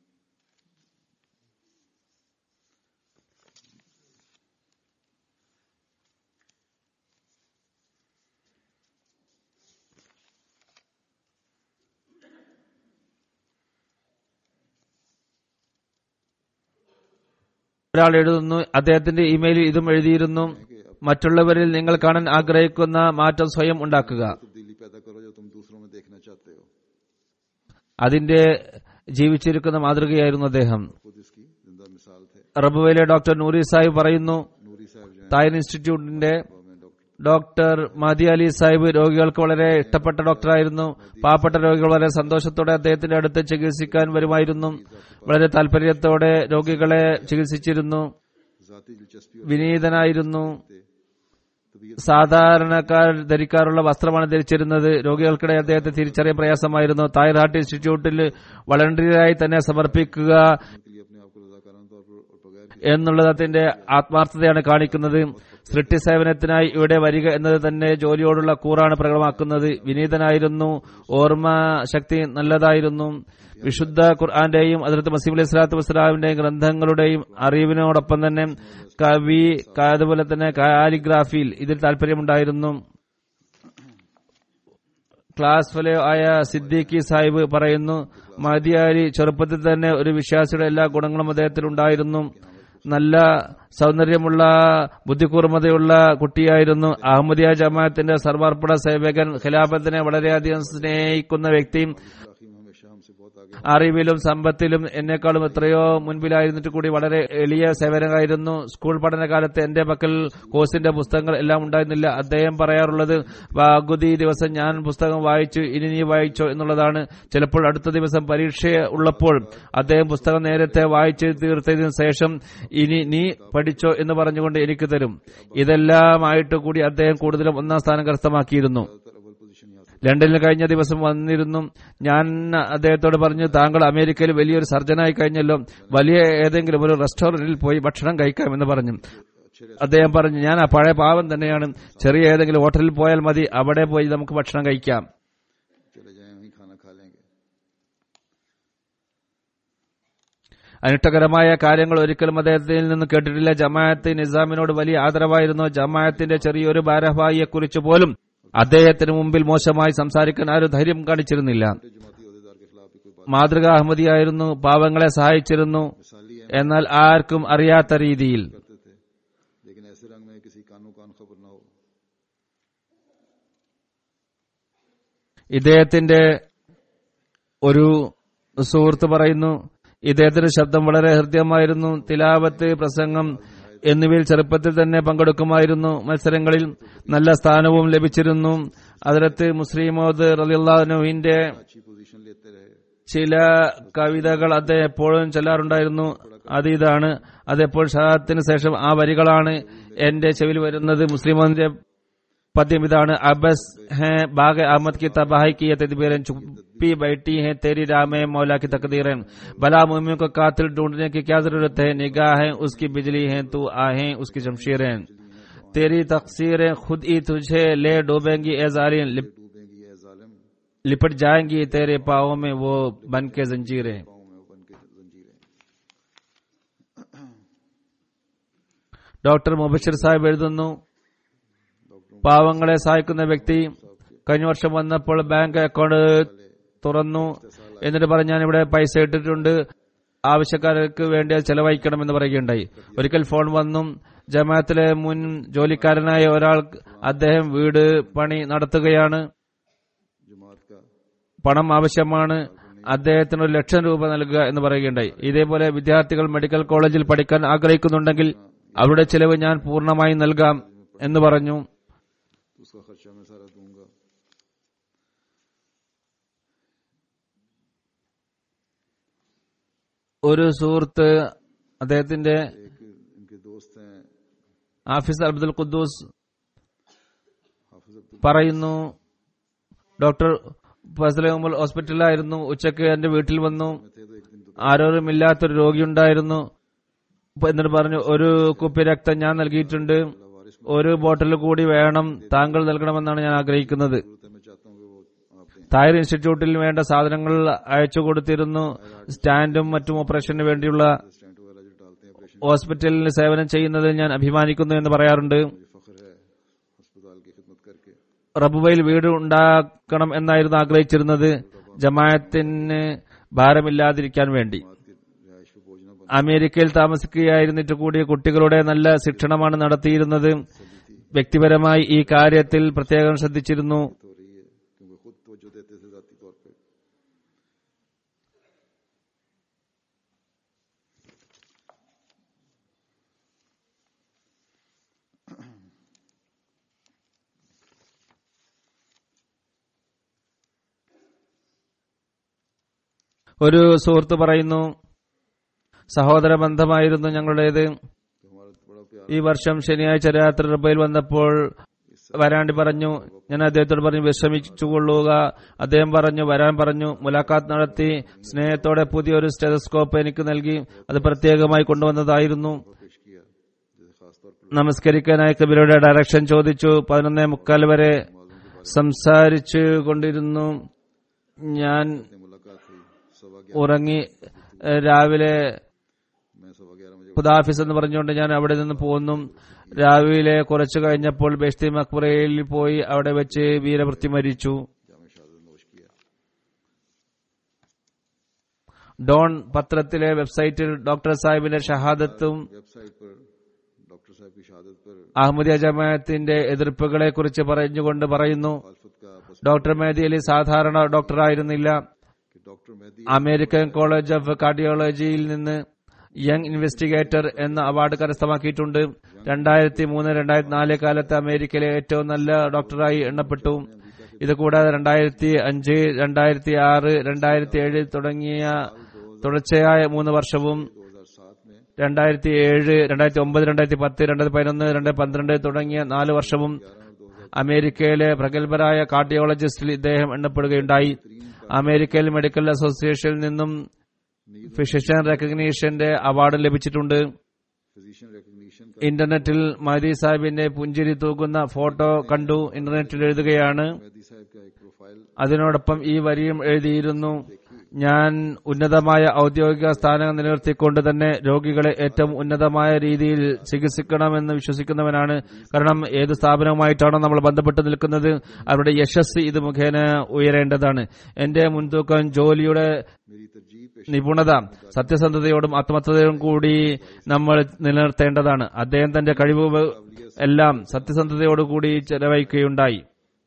ഒരാൾ എഴുതുന്നു അദ്ദേഹത്തിന്റെ ഇമെയിലിൽ ഇതും എഴുതിയിരുന്നു മറ്റുള്ളവരിൽ നിങ്ങൾ കാണാൻ ആഗ്രഹിക്കുന്ന മാറ്റം സ്വയം ഉണ്ടാക്കുക तब्दीली पैदा करो जो तुम दूसरों में देखना चाहते हो അതിന്റെ ജീവിച്ചിരിക്കുന്ന മാതൃകയായിരുന്നു അദ്ദേഹം खुद इसकी जिंदा मिसाल थे റബുവയിലെ ഡോക്ടർ നൂറി സാഹിബ് പറയുന്നു नूरी साहब जो है തായർ ഇൻസ്റ്റിറ്റ്യൂട്ടിന്റെ में डॉक्टर ഡോക്ടർ മതി അലി സാഹിബ് രോഗികൾക്ക് വളരെ ഇഷ്ടപ്പെട്ട ഡോക്ടറായിരുന്നു പാവപ്പെട്ട രോഗികൾ വളരെ സന്തോഷത്തോടെ അദ്ദേഹത്തിന്റെ അടുത്ത് ചികിത്സിക്കാൻ വരുമായിരുന്നു വളരെ താല്പര്യത്തോടെ രോഗികളെ ചികിത്സിച്ചിരുന്നു जाती दिलचस्पी और വിനീതനായിരുന്നു तबीयत സാധാരണക്കാർ ധരിക്കാറുള്ള വസ്ത്രമാണ് ധരിച്ചിരുന്നത് രോഗികൾക്കിടെ അദ്ദേഹത്തെ തിരിച്ചറിയാൻ പ്രയാസമായിരുന്നു തായർ ഹാർട്ട് ഇൻസ്റ്റിറ്റ്യൂട്ടിൽ വളണ്ടറിയായി തന്നെ സമർപ്പിക്കുക के लिए अपने आप को रजाकाराना तौर पर और बगैर എന്നുള്ളത് അതിന്റെ ആത്മാർത്ഥതയാണ് കാണിക്കുന്നത് സൃഷ്ടി സേവനത്തിനായി ഇവിടെ വരിക എന്നത് തന്നെ ജോലിയോടുള്ള കൂറാണ് പ്രകടമാക്കുന്നത് വിനീതനായിരുന്നു ഓർമ്മ ശക്തി നല്ലതായിരുന്നു വിശുദ്ധ ഖുർആന്റെയും അതിർത്ത് മസീബ് അലൈഹി സ്വലാത്തു വസ്സലാമിന്റെയും ഗ്രന്ഥങ്ങളുടെയും അറിവിനോടൊപ്പം തന്നെ കവി ക- അതുപോലെ തന്നെ കാലിഗ്രാഫിയിൽ ഇതിൽ താല്പര്യമുണ്ടായിരുന്നു ക്ലാസ് ഫെലോ ആയ സിദ്ദീഖി സാഹിബ് പറയുന്നു മതിയാരി ചെറുപ്പത്തിൽ തന്നെ ഒരു വിശ്വാസിയുടെ എല്ലാ ഗുണങ്ങളും അദ്ദേഹത്തിൽ ഉണ്ടായിരുന്നു നല്ല സൗന്ദര്യമുള്ള ബുദ്ധികൂർമ്മതയുള്ള കുട്ടിയായിരുന്നു അഹമ്മദിയ ജമാഅത്തിന്റെ സർവാർപ്പണ സേവകൻ ഖിലാഫത്തിനെ വളരെയധികം സ്നേഹിക്കുന്ന വ്യക്തിയും आखिर में हमेशा हमसे बहुत आगे അറിവിലും സമ്പത്തിലും എന്നെക്കാളും എത്രയോ മുൻപിലായിരുന്നിട്ട് കൂടി വളരെ എളിയ സേവനമായിരുന്നു സ്കൂൾ പഠനകാലത്ത് എന്റെ പക്കൽ കോഴ്സിന്റെ പുസ്തകങ്ങൾ എല്ലാം ഉണ്ടായിരുന്നില്ല അദ്ദേഹം പറയാറുള്ളത് പകുതി ദിവസം ഞാൻ പുസ്തകം വായിച്ചു ഇനി നീ വായിച്ചോ എന്നുള്ളതാണ് ചിലപ്പോൾ അടുത്ത ദിവസം പരീക്ഷ ഉള്ളപ്പോൾ അദ്ദേഹം പുസ്തകം നേരത്തെ വായിച്ച് തീർത്തതിനു ശേഷം ഇനി നീ പഠിച്ചോ എന്ന് പറഞ്ഞുകൊണ്ട് എനിക്ക് തരും ഇതെല്ലാമായിട്ട് കൂടി അദ്ദേഹം കൂടുതലും ഒന്നാം സ്ഥാനം കരസ്ഥമാക്കിയിരുന്നു ज्यादातर अव्वल पोजीशन ही हासिल ലണ്ടനിൽ കഴിഞ്ഞ ദിവസം വന്നിരുന്നു ഞാൻ അദ്ദേഹത്തോട് പറഞ്ഞു താങ്കൾ അമേരിക്കയിൽ വലിയൊരു സർജനായി കഴിഞ്ഞല്ലോ വലിയ ഏതെങ്കിലും ഒരു റെസ്റ്റോറന്റിൽ പോയി ഭക്ഷണം കഴിക്കാമെന്ന് പറഞ്ഞു അദ്ദേഹം പറഞ്ഞു ഞാൻ ആ പഴയ പാവം തന്നെയാണ് ചെറിയ ഏതെങ്കിലും ഹോട്ടലിൽ പോയാൽ മതി അവിടെ പോയി നമുക്ക് ഭക്ഷണം കഴിക്കാം चले जाए वहीं खाना खा लेंगे അനിഷ്ടകരമായ കാര്യങ്ങൾ ഒരിക്കലും അദ്ദേഹത്തിൽ നിന്ന് കേട്ടിട്ടില്ല ജമാഅത്ത് നിസാമിനോട് വലിയ ആദരവായിരുന്നു ജമാഅത്തിന്റെ ചെറിയൊരു ഭാരവാഹിയെക്കുറിച്ച് പോലും അദ്ദേഹത്തിന് മുമ്പിൽ മോശമായി സംസാരിക്കാൻ ആരും ധൈര്യം കാണിച്ചിരുന്നില്ല जमाती अहदेदार के खिलाफ भी कोई बात മാതൃക അഹമ്മദിയായിരുന്നു പാവങ്ങളെ സഹായിച്ചിരുന്നു मिसाली है എന്നാൽ ആർക്കും അറിയാത്ത രീതിയിൽ करते थे लेकिन ऐसे रंग में किसी कानों कान खबर ना हो ഇദ്ദേഹത്തിന്റെ ഒരു സുഹൃത്ത് പറയുന്നു ഇദ്ദേഹത്തിന്റെ ശബ്ദം വളരെ ഹൃദ്യമായിരുന്നു തിലാവത്ത് പ്രസംഗം എന്നിവയിൽ ചെറുപ്പത്തിൽ തന്നെ പങ്കെടുക്കുമായിരുന്നു മത്സരങ്ങളിൽ നല്ല സ്ഥാനവും ലഭിച്ചിരുന്നു അതിലത്ത് മുസ്ലിമോദ് റലിയുള്ളാഹുവിന്റെ अच्छी पोजीशन लेते रहे ചില കവിതകൾ അദ്ദേഹം എപ്പോഴും ചൊല്ലാറുണ്ടായിരുന്നു അത് ഇതാണ് അതെപ്പോൾ ഷഹാദത്തിന് ശേഷം ആ വരികളാണ് എന്റെ ചെവിൽ വരുന്നത് മുസ്ലിമിന്റെ പദ്യം ഇതാണ് അബസ് ഹെ ബാഗ് അഹമ്മദ് की तबाही की ये तदबीरें चुप्पी बैठी हैं तेरी राह में मौला की तकदीरें भला मुमियों को कातिल ढूंढने की क्या जरूरत है निगाहें उसकी बिजली हैं तू आहें उसकी जमशीरें तेरी तकसीरें खुद ही तुझे ले डूबेंगी ए जालिम लिप, डूबेंगी ये जालिम लिपट जाएंगी तेरे पाओं में वो बन के जंजीरें पाँव में वो बन के जंजीरें ഡോക്ടർ മുബഷിർ സാഹിബ് എഴുതുന്നു പാവങ്ങളെ സഹായിക്കുന്ന വ്യക്തി കഴിഞ്ഞ വർഷം വന്നപ്പോൾ ബാങ്ക് അക്കൗണ്ട് തുറന്നു എന്നിട്ട് പറഞ്ഞ് ഞാൻ ഇവിടെ പൈസ ഇട്ടിട്ടുണ്ട് ആവശ്യക്കാർക്ക് വേണ്ടി അത് ചെലവഴിക്കണം എന്ന് പറയുകയുണ്ടായി ഒരിക്കൽ ഫോൺ വന്നു ജമാഅത്തിലെ മുൻ ജോലിക്കാരനായ ഒരാൾ അദ്ദേഹം വീട് പണി നടത്തുകയാണ് जमात का പണം ആവശ്യമാണ് അദ്ദേഹത്തിന് ഒരു ലക്ഷം രൂപ നൽകുക എന്ന് പറയുകയുണ്ടായി ഇതേപോലെ വിദ്യാർത്ഥികൾ മെഡിക്കൽ കോളേജിൽ പഠിക്കാൻ ആഗ്രഹിക്കുന്നുണ്ടെങ്കിൽ അവരുടെ ചിലവ് ഞാൻ പൂർണ്ണമായി നൽകാം എന്ന് പറഞ്ഞു तो उसका खर्चा मैं सारा दूंगा ഒരു സുഹൃത്ത് അദ്ദേഹത്തിന്റെ एक इनके दोस्त हैं ആഫീസ് അബ്ദുൽ ഖുദ്ദൂസ് हाफिज अब्दुल പറയുന്നു ഡോക്ടർ ഫസലെ ഉമർ ഹോസ്പിറ്റലിലായിരുന്നു ഉച്ചയ്ക്ക് എന്റെ വീട്ടിൽ വന്നു में थे तो एक दिन तो ആരോരുമില്ലാത്തൊരു രോഗിയുണ്ടായിരുന്നു അപ്പൊ എന്നിട്ട് പറഞ്ഞു ഒരു കുപ്പി രക്തം ഞാൻ നൽകിയിട്ടുണ്ട് वारिस ഒരു ബോട്ടിൽ കൂടി വേണം താങ്കൾ നൽകണമെന്നാണ് ഞാൻ ആഗ്രഹിക്കുന്നത് जरूरत है मैं चाहता हूँ कि वो आप दें തായർ ഇൻസ്റ്റിറ്റ്യൂട്ടിൽ വേണ്ട സാധനങ്ങൾ അയച്ചു കൊടുത്തിരുന്നു സ്റ്റാൻഡും മറ്റും ഓപ്പറേഷന് വേണ്ടിയുള്ള स्टैंड वगैरह जो डालते हैं ऑपरेशन ഹോസ്പിറ്റലിൽ സേവനം ചെയ്യുന്നതിൽ ഞാൻ അഭിമാനിക്കുന്നു എന്ന് പറയാറുണ്ട് मुझे फख्र है अस्पताल की खिदमत करके റബുവയിൽ വീട് ഉണ്ടാക്കണം എന്നായിരുന്നു ആഗ്രഹിച്ചിരുന്നത് ജമായത്തിന് ഭാരമില്ലാതിരിക്കാൻ വേണ്ടി बात की रिहाइश पे बोझ न बन അമേരിക്കയിൽ താമസിക്കുകയായിരുന്നിട്ട് കൂടി കുട്ടികളുടെ നല്ല ശിക്ഷണമാണ് നടത്തിയിരുന്നത് വ്യക്തിപരമായി ഈ കാര്യത്തിൽ പ്രത്യേകം ശ്രദ്ധിച്ചിരുന്നു हो रही है क्योंकि खुद तवज्जो देते थे जाती तौर पे ഒരു സുഹൃത്ത് പറയുന്നു സഹോദര ബന്ധമായിരുന്നു ഞങ്ങളുടേത് तो हमारा तो बड़ा प्यार ഈ വർഷം ശനിയാഴ്ച രാത്രി റബയിൽ വന്നപ്പോൾ വരാണ്ടി പറഞ്ഞു ഞാൻ അദ്ദേഹത്തോട് പറഞ്ഞു വിശ്രമിച്ചുകൊള്ളുക അദ്ദേഹം പറഞ്ഞു വരാൻ പറഞ്ഞു മുലാഖാത്ത് നടത്തി സ്നേഹത്തോടെ പുതിയൊരു സ്റ്റെതസ്കോപ്പ് എനിക്ക് നൽകി അത് പ്രത്യേകമായി കൊണ്ടുവന്നതായിരുന്നു पेश किया जैसे खास तौर पर നമസ്കരിക്കാനായി കബിലയുടെ ഡയറക്ഷൻ ചോദിച്ചു പതിനൊന്നേ മുക്കാൽ വരെ സംസാരിച്ചു കൊണ്ടിരുന്നു ഞാൻ से मुलाकात हुई सवा ഉറങ്ങി ഏഹ് രാവിലെ मैं सवा ग्यारह बजे ഖുദാഫിസ് എന്ന് പറഞ്ഞുകൊണ്ട് ഞാൻ അവിടെ നിന്ന് പോന്നു രാവിലെ കുറച്ചു കഴിഞ്ഞപ്പോൾ ബെഷ്തി മക്ബറയിൽ പോയി അവിടെ വെച്ച് വീരവൃത്തി മരിച്ചു जाम शहादत नोश किया ഡോൺ പത്രത്തിലെ വെബ്സൈറ്റിൽ ഡോക്ടർ സാഹിബിന്റെ ഷഹാദത്തും वेबसाइट पर डॉक्टर साहब की शहादत पर അഹമ്മദിയ ജമാഅത്തിന്റെ എതിർപ്പുകളെ കുറിച്ച് പറഞ്ഞുകൊണ്ട് പറയുന്നു मुखालफत का आपस ഡോക്ടർ മേദി അലി സാധാരണ ഡോക്ടറായിരുന്നില്ല कि doctor Mehdi American college of കാർഡിയോളജിയിൽ നിന്ന് യങ് ഇൻവെസ്റ്റിഗേറ്റർ എന്ന അവാർഡ് കരസ്ഥമാക്കിയിട്ടുണ്ട് രണ്ടായിരത്തി മൂന്ന് രണ്ടായിരത്തി നാല് കാലത്ത് അമേരിക്കയിലെ ഏറ്റവും നല്ല ഡോക്ടറായി എണ്ണപ്പെട്ടു ഇത് കൂടാതെ രണ്ടായിരത്തി അഞ്ച് രണ്ടായിരത്തി ആറ് രണ്ടായിരത്തി ഏഴ് തുടങ്ങിയ തുടർച്ചയായ മൂന്ന് വർഷവും 2007 में രണ്ടായിരത്തി ഏഴ് രണ്ടായിരത്തി ഒമ്പത് രണ്ടായിരത്തി പത്ത് രണ്ടായിരത്തി പതിനൊന്ന് രണ്ടായിരത്തി പന്ത്രണ്ട് തുടങ്ങിയ നാല് വർഷവും അമേരിക്കയിലെ പ്രഗത്ഭരായ കാർഡിയോളജിസ്റ്റിൽ ഇദ്ദേഹം എണ്ണപ്പെടുകയുണ്ടായി അമേരിക്കയിൽ മെഡിക്കൽ അസോസിയേഷനിൽ നിന്നും ഫിസിഷ്യൻ റെക്കഗ്നീഷന്റെ അവാർഡ് ലഭിച്ചിട്ടുണ്ട് फिजिशियन रिकग्निशन का ഇന്റർനെറ്റിൽ മഹദി സാഹിബിന്റെ പുഞ്ചിരി തൂക്കുന്ന ഫോട്ടോ കണ്ടു ഇന്റർനെറ്റിൽ എഴുതുകയാണ് मेहदी साहब का एक प्रोफाइल അതിനോടൊപ്പം ഈ വരിയും എഴുതിയിരുന്നു ഞാൻ ഉന്നതമായ ഔദ്യോഗിക സ്ഥാനം നിലനിർത്തിക്കൊണ്ട് തന്നെ രോഗികളെ ഏറ്റവും ഉന്നതമായ രീതിയിൽ ചികിത്സിക്കണമെന്ന് വിശ്വസിക്കുന്നവനാണ് കാരണം ഏത് സ്ഥാപനവുമായിട്ടാണോ നമ്മൾ ബന്ധപ്പെട്ട് നിൽക്കുന്നത് അവരുടെ യശസ് ഇത് മുഖേന ഉയരേണ്ടതാണ് എന്റെ മുൻതൂക്കം ജോലിയുടെ मेरी तरजीह पेश നിപുണത സത്യസന്ധതയോടും ആത്മർത്ഥതയോടും കൂടി നമ്മൾ നിലനിർത്തേണ്ടതാണ് അദ്ദേഹം തന്റെ കഴിവ് എല്ലാം സത്യസന്ധതയോടുകൂടി ചെലവഴിക്കുകയുണ്ടായി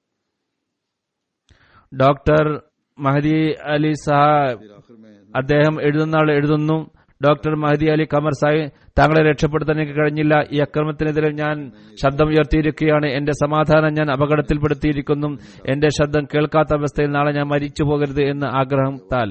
ഡോക്ടർ മഹദി അലി സാഹിബ് फिर आखिर में അദ്ദേഹം എഴുതുന്ന ആൾ എഴുതുന്നു ഡോക്ടർ മഹദി അലി ഖമർ സാഹിബ് താങ്കളെ രക്ഷപ്പെടുത്താൻ എനിക്ക് കഴിഞ്ഞില്ല ഈ അക്രമത്തിനെതിരെ ഞാൻ ശബ്ദം ഉയർത്തിയിരിക്കുകയാണ് എന്റെ സമാധാനം ഞാൻ അപകടത്തിൽപ്പെടുത്തിയിരിക്കുന്നു എന്റെ ശബ്ദം കേൾക്കാത്ത അവസ്ഥയിൽ നാളെ ഞാൻ മരിച്ചു പോകരുത് എന്ന ആഗ്രഹത്താൽ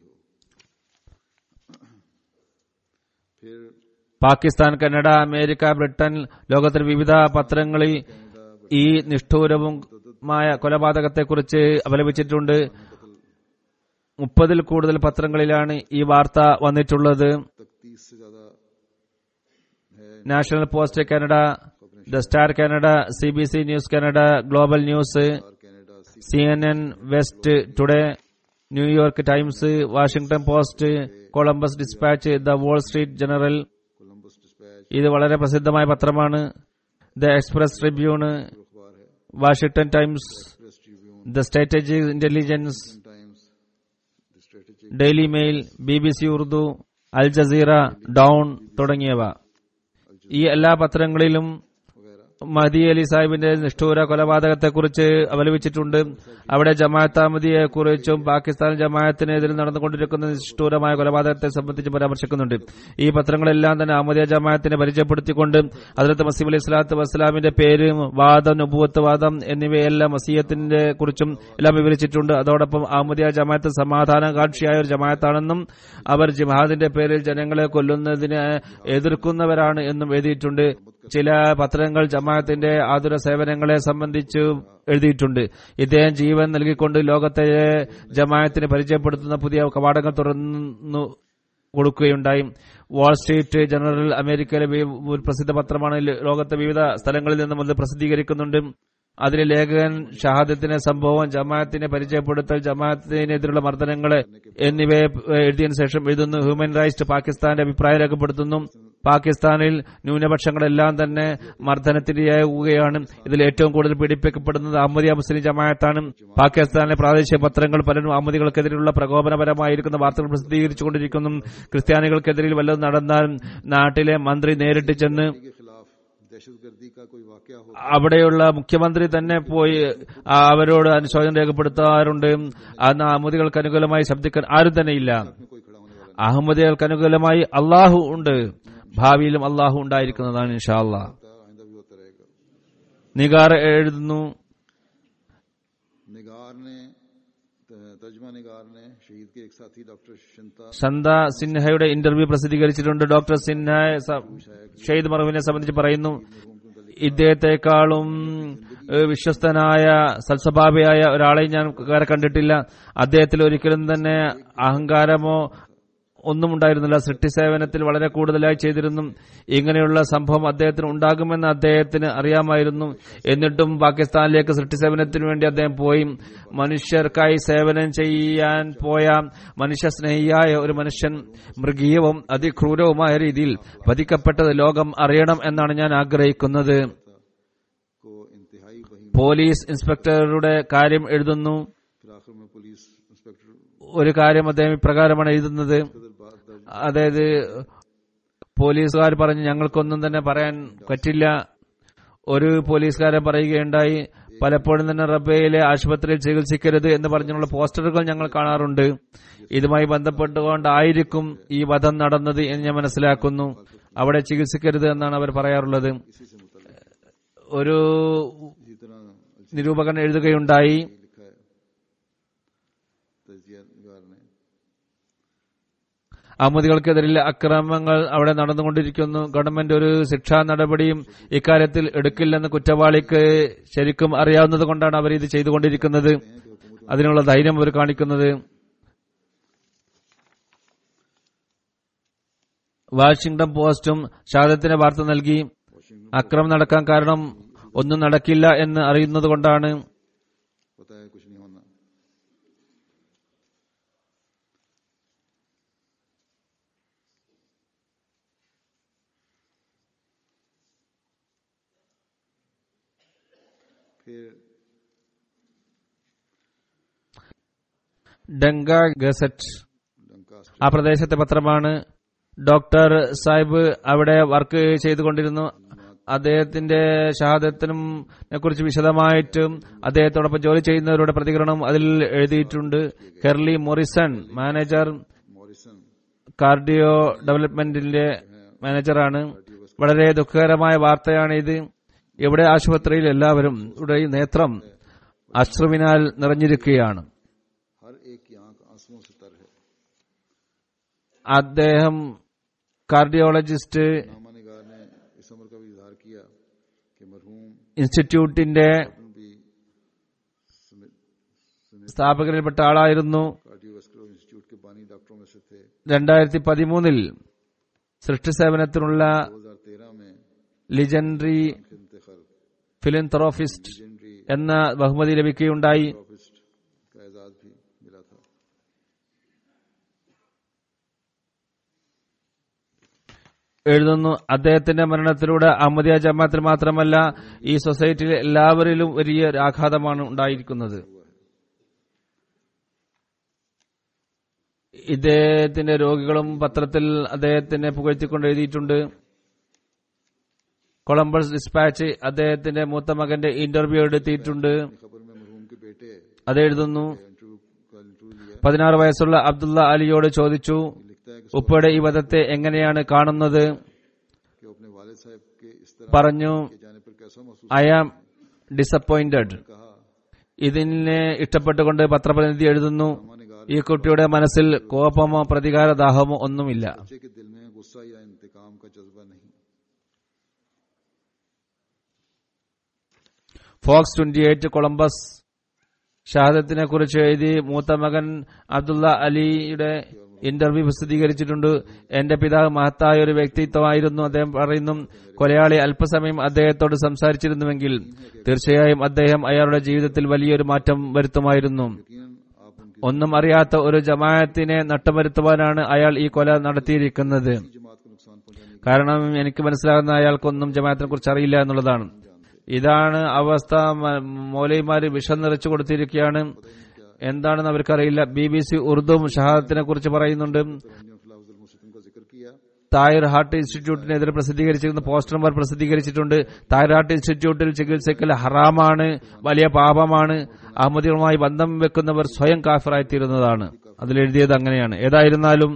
सुनी गई हो फिर പാകിസ്ഥാൻ കാനഡ അമേരിക്ക ബ്രിട്ടൻ ലോകത്തിലെ വിവിധ പത്രങ്ങളിൽ ഈ നിഷ്ഠൂരവുമായ കൊലപാതകത്തെക്കുറിച്ച് അപലപിച്ചിട്ടുണ്ട് മുപ്പതിൽ കൂടുതൽ പത്രങ്ങളിലാണ് ഈ വാർത്ത വന്നിട്ടുള്ളത് तक तीस से ज्यादा है National Post Canada the Star Canada C B C News Canada Global News और Canada C C N N West Today New York Times Washington Post Columbus Dispatch the Wall Street Journal Columbus Dispatch ഇത് വളരെ പ്രസിദ്ധമായ പത്രമാണ് the Express Tribune अखबार है Washington Times Press Tribune the Strategic Intelligence Times the Strategic Daily Mail B B C Urdu Al Jazeera Dawn തുടങ്ങിയവ ഈ എല്ലാ പത്രങ്ങളിലും वगैरह മഹദി അലി സാഹിബിന്റെ നിഷ്ഠൂര കൊലപാതകത്തെക്കുറിച്ച് അപലപിച്ചിട്ടുണ്ട് അവിടെ ജമാഅത്ത് അഹമ്മദിയെ കുറിച്ചും പാകിസ്ഥാൻ ജമാഅത്തിനെതിരെ നടന്നുകൊണ്ടിരിക്കുന്ന നിഷ്ഠൂരമായ കൊലപാതകത്തെ സംബന്ധിച്ച് പരാമർശിക്കുന്നുണ്ട് ഈ പത്രങ്ങളെല്ലാം തന്നെ അഹമ്മദിയ ജമാഅത്തിനെ പരിചയപ്പെടുത്തിക്കൊണ്ട് അതിലത്ത് മസീബ് അലി സ്വലാത്ത് വസ്സലാമിന്റെ പേര് വാദം നുബുവത്ത് വാദം എന്നിവയെല്ലാം മസീയത്തിന്റെ കുറിച്ചും എല്ലാം വിവരിച്ചിട്ടുണ്ട് അതോടൊപ്പം അഹമ്മദിയ ജമാഅത്ത് സമാധാനകാംക്ഷിയായ ഒരു ജമാഅത്താണെന്നും അവർ ജിഹാദിന്റെ പേരിൽ ജനങ്ങളെ കൊല്ലുന്നതിനെ എതിർക്കുന്നവരാണ് എന്നും എഴുതിയിട്ടുണ്ട് ചില പത്രങ്ങൾ ജമാഅത്തിന്റെ ആതുര സേവനങ്ങളെ സംബന്ധിച്ച് എഴുതിയിട്ടുണ്ട് ഇദ്ദേഹം ജീവൻ നൽകിക്കൊണ്ട് ലോകത്തെ ജമാഅത്തിന് പരിചയപ്പെടുത്തുന്ന പുതിയ കവാടങ്ങൾ തുറന്നു കൊടുക്കുകയുണ്ടായി വാൾ സ്ട്രീറ്റ് ജനറൽ അമേരിക്കയിലെ വി- ഒരു പ്രസിദ്ധ പത്രമാണ് ലോകത്തെ വിവിധ സ്ഥലങ്ങളിൽ നിന്നും അത് പ്രസിദ്ധീകരിക്കുന്നുണ്ട് അതിലെ ലേഖകൻ ഷഹാദത്തിനെ സംഭവം ജമാഅത്തിനെ പരിചയപ്പെടുത്തൽ ജമാഅത്തിനെതിരുള്ള മർദ്ദനങ്ങളെ എന്നിവയെ എഴുതിയതിനു ശേഷം എഴുതുന്നു ഹ്യൂമൻ റൈറ്റ്സ് പാകിസ്ഥാന്റെ അഭിപ്രായം രേഖപ്പെടുത്തുന്നു പാകിസ്ഥാനിൽ ന്യൂനപക്ഷങ്ങളെല്ലാം തന്നെ മർദ്ദനത്തിനിരയാകുകയാണ് ഇതിൽ ഏറ്റവും കൂടുതൽ പീഡിപ്പിക്കപ്പെടുന്നത് അഹമ്മദിയ മുസ്ലിം ജമാഅത്താണ് പാകിസ്ഥാനിലെ പ്രാദേശിക പത്രങ്ങൾ പലരും അഹമ്മദികൾക്കെതിരെയുള്ള പ്രകോപനപരമായിരിക്കുന്ന വാർത്തകൾ പ്രസിദ്ധീകരിച്ചുകൊണ്ടിരിക്കുന്നു ക്രിസ്ത്യാനികൾക്കെതിരെ വല്ലതും നടന്നാൽ നാട്ടിലെ മന്ത്രി നേരിട്ട് ചെന്ന് के खिलाफ दहशतगर्दी का कोई वाक्य हो അവിടെയുള്ള മുഖ്യമന്ത്രി തന്നെ പോയി ആ അവരോട് അനുശോചനം രേഖപ്പെടുത്താറുണ്ട് അന്ന് അഹമ്മദികൾക്ക് അനുകൂലമായി ശബ്ദിക്കാൻ ആരും തന്നെയില്ല में कोई खड़ा होने वाला അഹമ്മദികൾക്ക് അനുകൂലമായി അള്ളാഹു ഉണ്ട് ഭാവിയിലും അള്ളാഹു ഉണ്ടായിരിക്കുന്നതാണ് ഇൻഷാ അള്ളാഹ് नहीं होता आइंदा भी होता रहेगा നിഗാർ എഴുതുന്നു निगार ने तर्जमा निगार ने शहीद के एक साथी डॉक्टर शिंता സന്ത സിൻഹയുടെ ഇന്റർവ്യൂ പ്രസിദ്ധീകരിച്ചിട്ടുണ്ട് ഡോക്ടർ സിൻഹ സ- ഷെയ്ദ് മറവിനെ സംബന്ധിച്ച് പറയുന്നു ഇദ്ദേഹത്തെക്കാളും ഏഹ്, വിശ്വസ്തനായ സൽസ്വഭാവിയായ ഒരാളെ ഞാൻ വേറെ കണ്ടിട്ടില്ല അദ്ദേഹത്തിൽ ഒരിക്കലും തന്നെ അഹങ്കാരമോ ഒന്നും ഉണ്ടായിരുന്നില്ല സൃഷ്ടി സേവനത്തിൽ വളരെ കൂടുതലായി ചെയ്തിരുന്നു ഇങ്ങനെയുള്ള സംഭവം അദ്ദേഹത്തിന് ഉണ്ടാകുമെന്ന് അദ്ദേഹത്തിന് അറിയാമായിരുന്നു എന്നിട്ടും പാകിസ്ഥാനിലേക്ക് സൃഷ്ടി സേവനത്തിന് വേണ്ടി അദ്ദേഹം പോയി മനുഷ്യർക്കായി സേവനം ചെയ്യാൻ പോയ മനുഷ്യസ്നേഹിയായ ഒരു മനുഷ്യൻ മൃഗീയവും അതിക്രൂരവുമായ രീതിയിൽ വധിക്കപ്പെട്ടത് ലോകം അറിയണം എന്നാണ് ഞാൻ ആഗ്രഹിക്കുന്നത് को इंतहाई वही പോലീസ് ഇൻസ്പെക്ടറുടെ കാര്യം എഴുതുന്നു फिर आखिर में पुलिस इंस्पेक्टर ഒരു കാര്യം അദ്ദേഹം ഇപ്രകാരമാണ് എഴുതുന്നത് कदर बात दर्ज അതായത് പോലീസുകാർ പറഞ്ഞു ഞങ്ങൾക്കൊന്നും തന്നെ പറയാൻ പറ്റില്ല ഒരു പോലീസുകാരൻ പറയുകയുണ്ടായി പലപ്പോഴും തന്നെ റബ്ബയിലെ ആശുപത്രിയിൽ ചികിത്സിക്കരുത് എന്ന് പറഞ്ഞുള്ള പോസ്റ്ററുകൾ ഞങ്ങൾ കാണാറുണ്ട് ഇതുമായി ബന്ധപ്പെട്ടുകൊണ്ടായിരിക്കും ഈ വധം നടന്നത് എന്ന് ഞാൻ മനസ്സിലാക്കുന്നു അവിടെ ചികിത്സിക്കരുത് എന്നാണ് അവർ പറയാറുള്ളത് इसी से मुतल ഒരു इसी तरह നിരൂപകൻ എഴുതുകയുണ്ടായി लिखा है तजिया निगार ने അഹമ്മദികൾക്കെതിരെ അക്രമങ്ങൾ അവിടെ നടന്നുകൊണ്ടിരിക്കുന്നു ഗവൺമെന്റ് ഒരു ശിക്ഷാ നടപടിയും ഇക്കാര്യത്തിൽ എടുക്കില്ലെന്ന് കുറ്റവാളിക്ക് ശരിക്കും അറിയാവുന്നത് കൊണ്ടാണ് അവർ ഇത് ചെയ്തുകൊണ്ടിരിക്കുന്നത് അതിനുള്ള ധൈര്യം അവർ കാണിക്കുന്നത് വാഷിംഗ്ടൺ പോസ്റ്റും ഷാദത്തിന് വാർത്ത നൽകി അക്രമം നടക്കാൻ കാരണം ഒന്നും നടക്കില്ല എന്ന് അറിയുന്നത് കൊണ്ടാണ് पता है कुछ नहीं होना फिर ഡങ്ക ഗസറ്റ് डंकास्टर ആ പ്രദേശത്തെ പത്രമാണ് ഡോക്ടർ സാഹിബ് അവിടെ വർക്ക് ചെയ്തുകൊണ്ടിരുന്നു അദ്ദേഹത്തിന്റെ ഷഹാദത്തിനും കുറിച്ച് വിശദമായിട്ടും അദ്ദേഹത്തോടൊപ്പം ജോലി ചെയ്യുന്നവരുടെ പ്രതികരണം അതിൽ എഴുതിയിട്ടുണ്ട് Curley Morrison manager Morrison cardio ഡെവലപ്മെന്റിന്റെ മാനേജറാണ് വളരെ ദുഃഖകരമായ വാർത്തയാണ് ഇത് ഇവിടെ ആശുപത്രിയിൽ എല്ലാവരും ഇവിടെ ഈ നേത്രം അശ്രുവിനാൽ നിറഞ്ഞിരിക്കുകയാണ് हर एक की आंख आंसुओं से तर है അദ്ദേഹം കാർഡിയോളജിസ്റ്റ് नामा निगार ने इस अमर का भी इजहार किया कि मरहूम ഇൻസ്റ്റിറ്റ്യൂട്ടിന്റെ भी समित സ്ഥാപകരിൽപ്പെട്ട ആളായിരുന്നു कार्डियोवास्कुलर इंस्टीट्यूट के बानी डॉक्टरों में से थे രണ്ടായിരത്തി പതിമൂന്നിൽ സൃഷ്ടി സേവനത്തിനുള്ള 2013 में ലിജൻഡറി खिदमत खल्क ഫിലിന്തറോഫിസ്റ്റ് लेजेंडरी എന്ന ബഹുമതി ലഭിക്കുകയുണ്ടായി ऑफिस्ट का एजाज भी मिला था എഴുതുന്നു അദ്ദേഹത്തിന്റെ മരണത്തിലൂടെ അഹമ്മദിയ ജമാത്തിൽ മാത്രമല്ല ഈ സൊസൈറ്റിയിലെ എല്ലാവരിലും വലിയ ഒരു ആഘാതമാണ് ഉണ്ടായിരിക്കുന്നത് ഇദ്ദേഹത്തിന്റെ രോഗികളും പത്രത്തിൽ അദ്ദേഹത്തിനെ പുകഴ്ത്തിക്കൊണ്ട് എഴുതിയിട്ടുണ്ട് കൊളംബസ് ഡിസ്പാച്ച് അദ്ദേഹത്തിന്റെ മൂത്ത മകന്റെ ഇന്റർവ്യൂ എടുത്തിട്ടുണ്ട് खबर में मरहूम के बेटे അത് എഴുതുന്നു इंटरव्यू का इंटरव्यू लिया പതിനാറ് വയസ്സുള്ള അബ്ദുള്ള അലിയോട് ചോദിച്ചു लिखता है कि ഉപ്പയുടെ ഈ വധത്തെ എങ്ങനെയാണ് കാണുന്നത് कि वो अपने वालिद साहब के इस तरह പറഞ്ഞു के जाने पर कैसा महसूस ഐ ആം ഡിസപ്പോയിന്റഡ് कहा ഇതിനെ ഇഷ്ടപ്പെട്ടുകൊണ്ട് പത്രപ്രതിനിധി എഴുതുന്നു ഈ കുട്ടിയുടെ മനസ്സിൽ കോപമോ പ്രതികാരദാഹമോ ഒന്നുമില്ല बच्चे के दिल में गुस्सा या इंतकाम का जज्बा नहीं ഫോക്സ് ട്വന്റി എയ്റ്റ് കൊളംബസ് ഷഹാദത്തിനെ കുറിച്ച് എഴുതി മൂത്ത മകൻ അബ്ദുള്ള അലിയുടെ ഇന്റർവ്യൂ പ്രസിദ്ധീകരിച്ചിട്ടുണ്ട് എന്റെ പിതാവ് മഹത്തായ ഒരു വ്യക്തിത്വമായിരുന്നു അദ്ദേഹം പറയുന്നു കൊലയാളി അല്പസമയം അദ്ദേഹത്തോട് സംസാരിച്ചിരുന്നുവെങ്കിൽ തീർച്ചയായും അദ്ദേഹം അയാളുടെ ജീവിതത്തിൽ വലിയൊരു മാറ്റം വരുത്തുമായിരുന്നു यकीनन आप उनकी ഒന്നും അറിയാത്ത ഒരു ജമാഅത്തിനെ നട്ടമരുത്തുവാനാണ് അയാൾ ഈ കൊല നടത്തിയിരിക്കുന്നത് जमात को नुकसान पहुंचाने കാരണം എനിക്ക് മനസ്സിലാകുന്ന അയാൾക്കൊന്നും ജമാഅത്തിനെ കുറിച്ച് അറിയില്ല എന്നുള്ളതാണ് ഇതാണ് അവസ്ഥ മ- മൗലൈമാര് വിഷം നിറച്ചു കൊടുത്തിരിക്കുകയാണ് എന്താണെന്ന് അവർക്കറിയില്ല ബി ബി സി ഉറുദുവും ഷഹാദത്തിനെ കുറിച്ച് പറയുന്നുണ്ട് फलाफुल मुस्लिम का जिक्र किया തായർ ഹാർട്ട് ഇൻസ്റ്റിറ്റ്യൂട്ടിനെതിരെ പ്രസിദ്ധീകരിച്ചിരുന്ന പോസ്റ്റർമാർ പ്രസിദ്ധീകരിച്ചിട്ടുണ്ട് തായർ ഹാർട്ട് ഇൻസ്റ്റിറ്റ്യൂട്ടിൽ ചികിത്സയ്ക്കൽ ഹറാമാണ് വലിയ പാപമാണ് അഹമ്മദികളുമായി ബന്ധം വെക്കുന്നവർ സ്വയം കാഫിറായിത്തീരുന്നതാണ് അതിലെഴുതിയത് അങ്ങനെയാണ് ഏതായിരുന്നാലും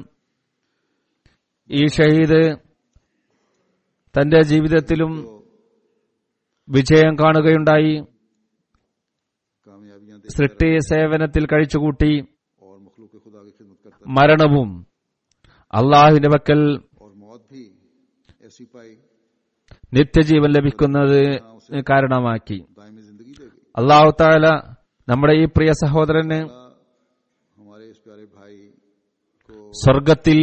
ഈ ഷഹീദ് തന്റെ ജീവിതത്തിലും വിജയം കാണുകയുണ്ടായി कामयाबियां दे സൃഷ്ടി സേവനത്തിൽ കഴിച്ചുകൂട്ടി और मखलूक खुदा की खिदमत करता മരണവും അള്ളാഹുവിന്റെ പക്കൽ और मौत भी ऐसी पाई നിത്യജീവൻ ലഭിക്കുന്നത് കാരണമാക്കി दायमी जिंदगी दे गई അള്ളാഹു താല നമ്മുടെ ഈ പ്രിയ സഹോദരന് अल्लाह हमारे इस प्यारे भाई को സ്വർഗത്തിൽ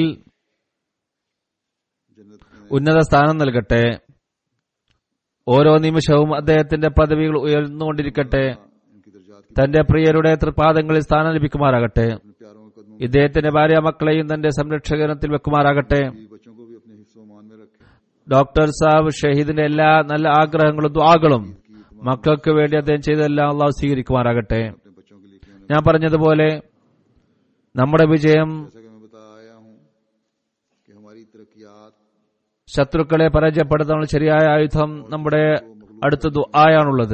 जन्नत में ഉന്നത സ്ഥാനം നൽകട്ടെ ഓരോ നിമിഷവും അദ്ദേഹത്തിന്റെ പദവികൾ ഉയർന്നുകൊണ്ടിരിക്കട്ടെ इनकी दर्जात की തന്റെ പ്രിയരുടെ തൃപാദങ്ങളിൽ സ്ഥാനം ലഭിക്കുമാറാകട്ടെ अपने प्यारों के कदमों ഇദ്ദേഹത്തിന്റെ ഭാര്യ മക്കളെയും തന്റെ സംരക്ഷകനത്തിൽ വെക്കുമാറാകട്ടെ में बच्चों को भी अपने हिस्सों मान में रखे ഡോക്ടർ സാബ് ഷഹീദിന്റെ എല്ലാ നല്ല ആഗ്രഹങ്ങളും ദ്വാകളും മക്കൾക്ക് വേണ്ടി അദ്ദേഹം ചെയ്തതെല്ലാം അള്ളാഹു സ്വീകരിക്കുമാറാകട്ടെ अपने बच्चों के लिए कि उन्हें ഞാൻ പറഞ്ഞതുപോലെ നമ്മുടെ വിജയം जैसा कि मैं बता आया हूं कि हमारी तरक्यात ശത്രുക്കളെ പരാജയപ്പെടുത്താനുള്ള ശരിയായ ആയുധം നമ്മുടെ അടുത്ത ദുആയാണുള്ളത്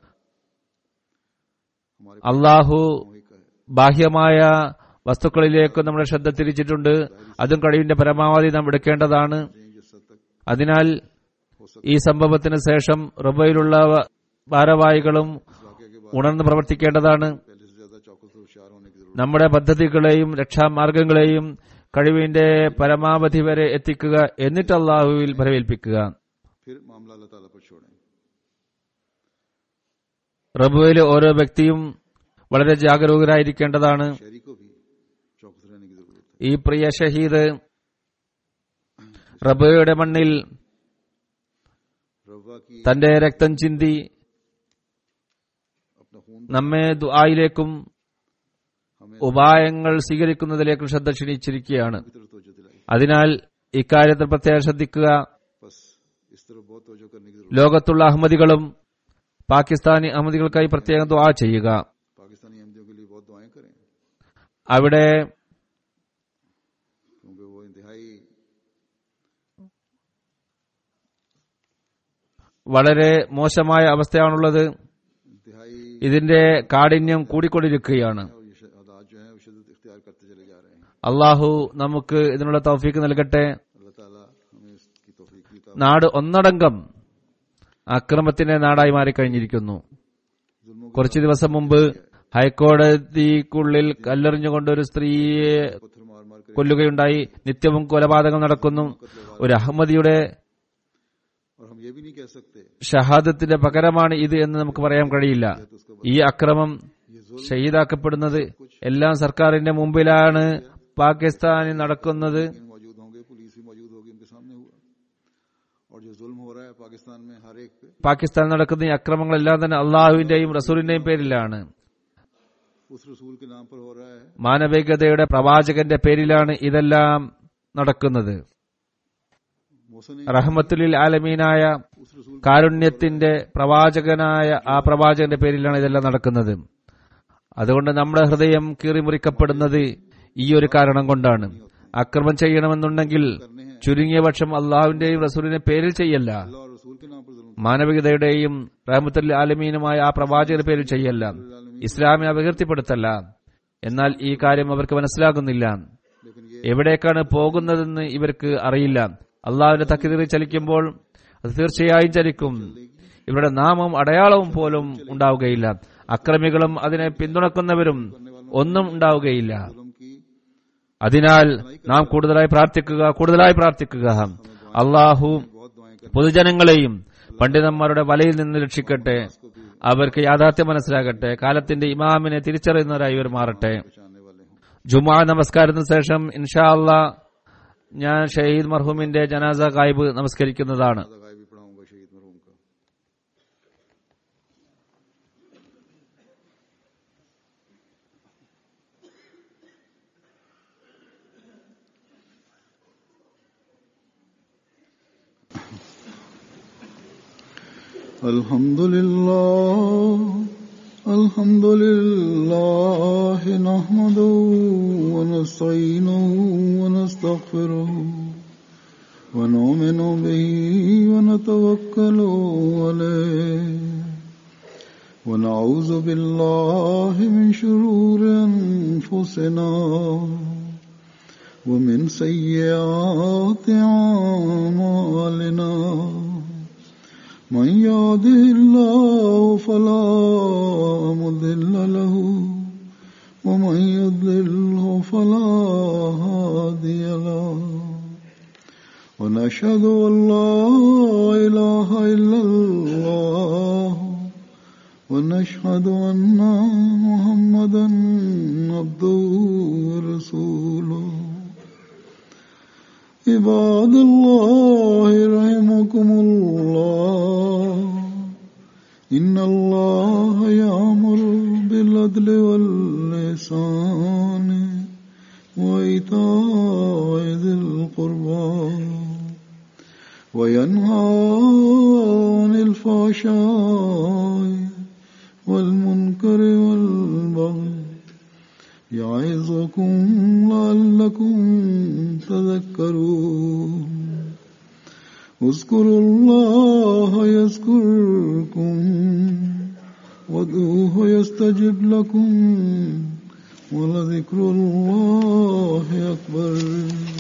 हमारे അള്ളാഹു वही का है ബാഹ്യമായ വസ്തുക്കളിലേക്ക് നമ്മുടെ ശ്രദ്ധ തിരിച്ചിട്ടുണ്ട് അതും കഴിവിന്റെ പരമാവധി നാം എടുക്കേണ്ടതാണ് जिस हद तक അതിനാൽ ഈ സംഭവത്തിന് ശേഷം റുബയിലുള്ള ഭാരവാഹികളും वाक्य के बाद ഉണർന്ന് പ്രവർത്തിക്കേണ്ടതാണ് पहले से ज्यादा चौकस और होशियार होने की जरूरत നമ്മുടെ പദ്ധതികളെയും രക്ഷാമാർഗങ്ങളെയും കഴിവിന്റെ പരമാവധി വരെ എത്തിക്കുക എന്നിട്ട് അള്ളാഹുവിൽ ഫലമേൽപ്പിക്കുക फिर मामला अल्लाह ताला पर छोड़ें റബുവിലെ ഓരോ വ്യക്തിയും വളരെ ജാഗരൂകരായിരിക്കേണ്ടതാണ് शहरी को भी चौकस रहने की जरूरत है ഈ പ്രിയ ഷഹീദ് റബുയുടെ മണ്ണിൽ रवा की തന്റെ രക്തം ചിന്തി अपना खून നമ്മെ ദുആയിലേക്കും हमें ഉപായങ്ങൾ സ്വീകരിക്കുന്നതിലേക്കും ശ്രദ്ധ ക്ഷണിച്ചിരിക്കുകയാണ് की तरफ तवज्जो दिलाई അതിനാൽ ഇക്കാര്യത്തിൽ പ്രത്യേകം ശ്രദ്ധിക്കുക बस इस तरफ बहुत तवज्जो करने की जरूरत ലോകത്തുള്ള അഹമ്മദികളും പാകിസ്ഥാനി അഹമ്മദികൾക്കായി പ്രത്യേകം ദുആ ചെയ്യുക है पाकिस्तानी अहमदियों के लिए बहुत दुआएं करें അവിടെ क्योंकि वो इंतहाई വളരെ മോശമായ അവസ്ഥയാണുള്ളത് इंतहाई ഇതിന്റെ കാഠിന്യം കൂടിക്കൊണ്ടിരിക്കുകയാണ് और ये हालात जो हैं वो शिदत इख्तियार करते चले जा रहे हैं അള്ളാഹു നമുക്ക് ഇതിനുള്ള തൗഫീക്ക് നൽകട്ടെ अल्लाह ताला हमें इसकी तौफीक की ताब നാട് ഒന്നടങ്കം അക്രമത്തിന്റെ നാടായി മാറിക്കഴിഞ്ഞിരിക്കുന്നു जुल्मों കുറച്ചു ദിവസം മുമ്പ് ഹൈക്കോടതിക്കുള്ളിൽ കല്ലെറിഞ്ഞുകൊണ്ട് ഒരു സ്ത്രീയെ को पत्थर मार मार कर കൊല്ലുകയുണ്ടായി നിത്യവും കൊലപാതകം നടക്കുന്നു ഒരു അഹമ്മദിയുടെ और हम ये भी नहीं कह सकते ഷഹാദത്തിന്റെ പകരമാണ് ഇത് എന്ന് നമുക്ക് പറയാൻ കഴിയില്ല ഈ അക്രമം ഷഹീദാക്കപ്പെടുന്നത് എല്ലാം സർക്കാരിന്റെ മുമ്പിലാണ് പാകിസ്ഥാനിൽ നടക്കുന്നത് लेकिन मौजूद होंगे पुलिस भी मौजूद होगी उनके सामने हुआ और जो जुल्म हो रहा है पाकिस्तान में हर एक पे പാകിസ്ഥാൻ നടക്കുന്ന ഈ അക്രമങ്ങളെല്ലാം തന്നെ അള്ളാഹുവിന്റെയും റസൂലിന്റെയും പേരിലാണ് उस रसूल के नाम पर हो रहा है മാനവികതയുടെ പ്രവാചകന്റെ പേരിലാണ് ഇതെല്ലാം നടക്കുന്നത് मौसम റഹ്മത്തുലിൽ ആലമീനായ उस रसूल കാരുണ്യത്തിന്റെ പ്രവാചകനായ ആ പ്രവാചകന്റെ പേരിലാണ് ഇതെല്ലാം നടക്കുന്നത് അതുകൊണ്ട് നമ്മുടെ ഹൃദയം കീറിമുറിക്കപ്പെടുന്നത് ഈ ഒരു കാരണം കൊണ്ടാണ് അക്രമം ചെയ്യണമെന്നുണ്ടെങ്കിൽ ചുരുങ്ങിയ പക്ഷം അള്ളാഹുവിന്റെയും റസൂലിന്റെ പേരിൽ ചെയ്യല്ല अल्लाह और रसूल के नाम पर जुल्म മാനവികതയുടെയും റഹമത്തുൽ ആലമീനുമായ ആ പ്രവാചകരുടെ പേരിൽ ചെയ്യല്ല ഇസ്ലാമിനെ അപകീർത്തിപ്പെടുത്തല്ല എന്നാൽ ഈ കാര്യം അവർക്ക് മനസ്സിലാകുന്നില്ല लेकिन ये എവിടേക്കാണ് പോകുന്നതെന്ന് ഇവർക്ക് അറിയില്ല അള്ളാഹുവിന്റെ തക്കിതിറി ചലിക്കുമ്പോൾ അത് തീർച്ചയായും ചലിക്കും ഇവരുടെ നാമവും അടയാളവും പോലും ഉണ്ടാവുകയില്ല അക്രമികളും അതിനെ പിന്തുണക്കുന്നവരും ഒന്നും ഉണ്ടാവുകയില്ല जुल्म की അതിനാൽ നാം കൂടുതലായി പ്രാർത്ഥിക്കുക കൂടുതലായി പ്രാർത്ഥിക്കുക അള്ളാഹു बहुत दुआएं कर പൊതുജനങ്ങളെയും പണ്ഡിതന്മാരുടെ വലയിൽ നിന്ന് രക്ഷിക്കട്ടെ അവർക്ക് യാഥാർത്ഥ്യം മനസ്സിലാകട്ടെ കാലത്തിന്റെ ഇമാമിനെ തിരിച്ചറിയുന്നവരായി ഇവർ മാറട്ടെ बचाने वाले हों ജുമാ നമസ്കാരത്തിന് ശേഷം ഇൻഷാ അള്ളാ ഞാൻ ഷഹീദ് മർഹൂമിന്റെ ജനാസ കായ്ബ് നമസ്കരിക്കുന്നതാണ് गाय भी पढ़ाऊंगा शहीद मरहूम का الحمد لله الحمد لله نحمده ونستعينه ونستغفره ونؤمن به ونتوكل عليه ونعوذ بالله من شرور أنفسنا ومن سيئات أعمالنا من يهده الله فلا مضل له ومن يضلله فلا هادي له ونشهد أن لا إله إلا الله ونشهد أن محمدا عبده ورسوله عباد الله رحمكم الله إن الله يأمر بالعدل واللسان وإيتاء ذي القربى وينهى عن الفحشاء والمنكر والبغي يعظكم لعلكم تذكرون اذكروا الله يذكركم وادعوه يستجب لكم ولذكر الله أكبر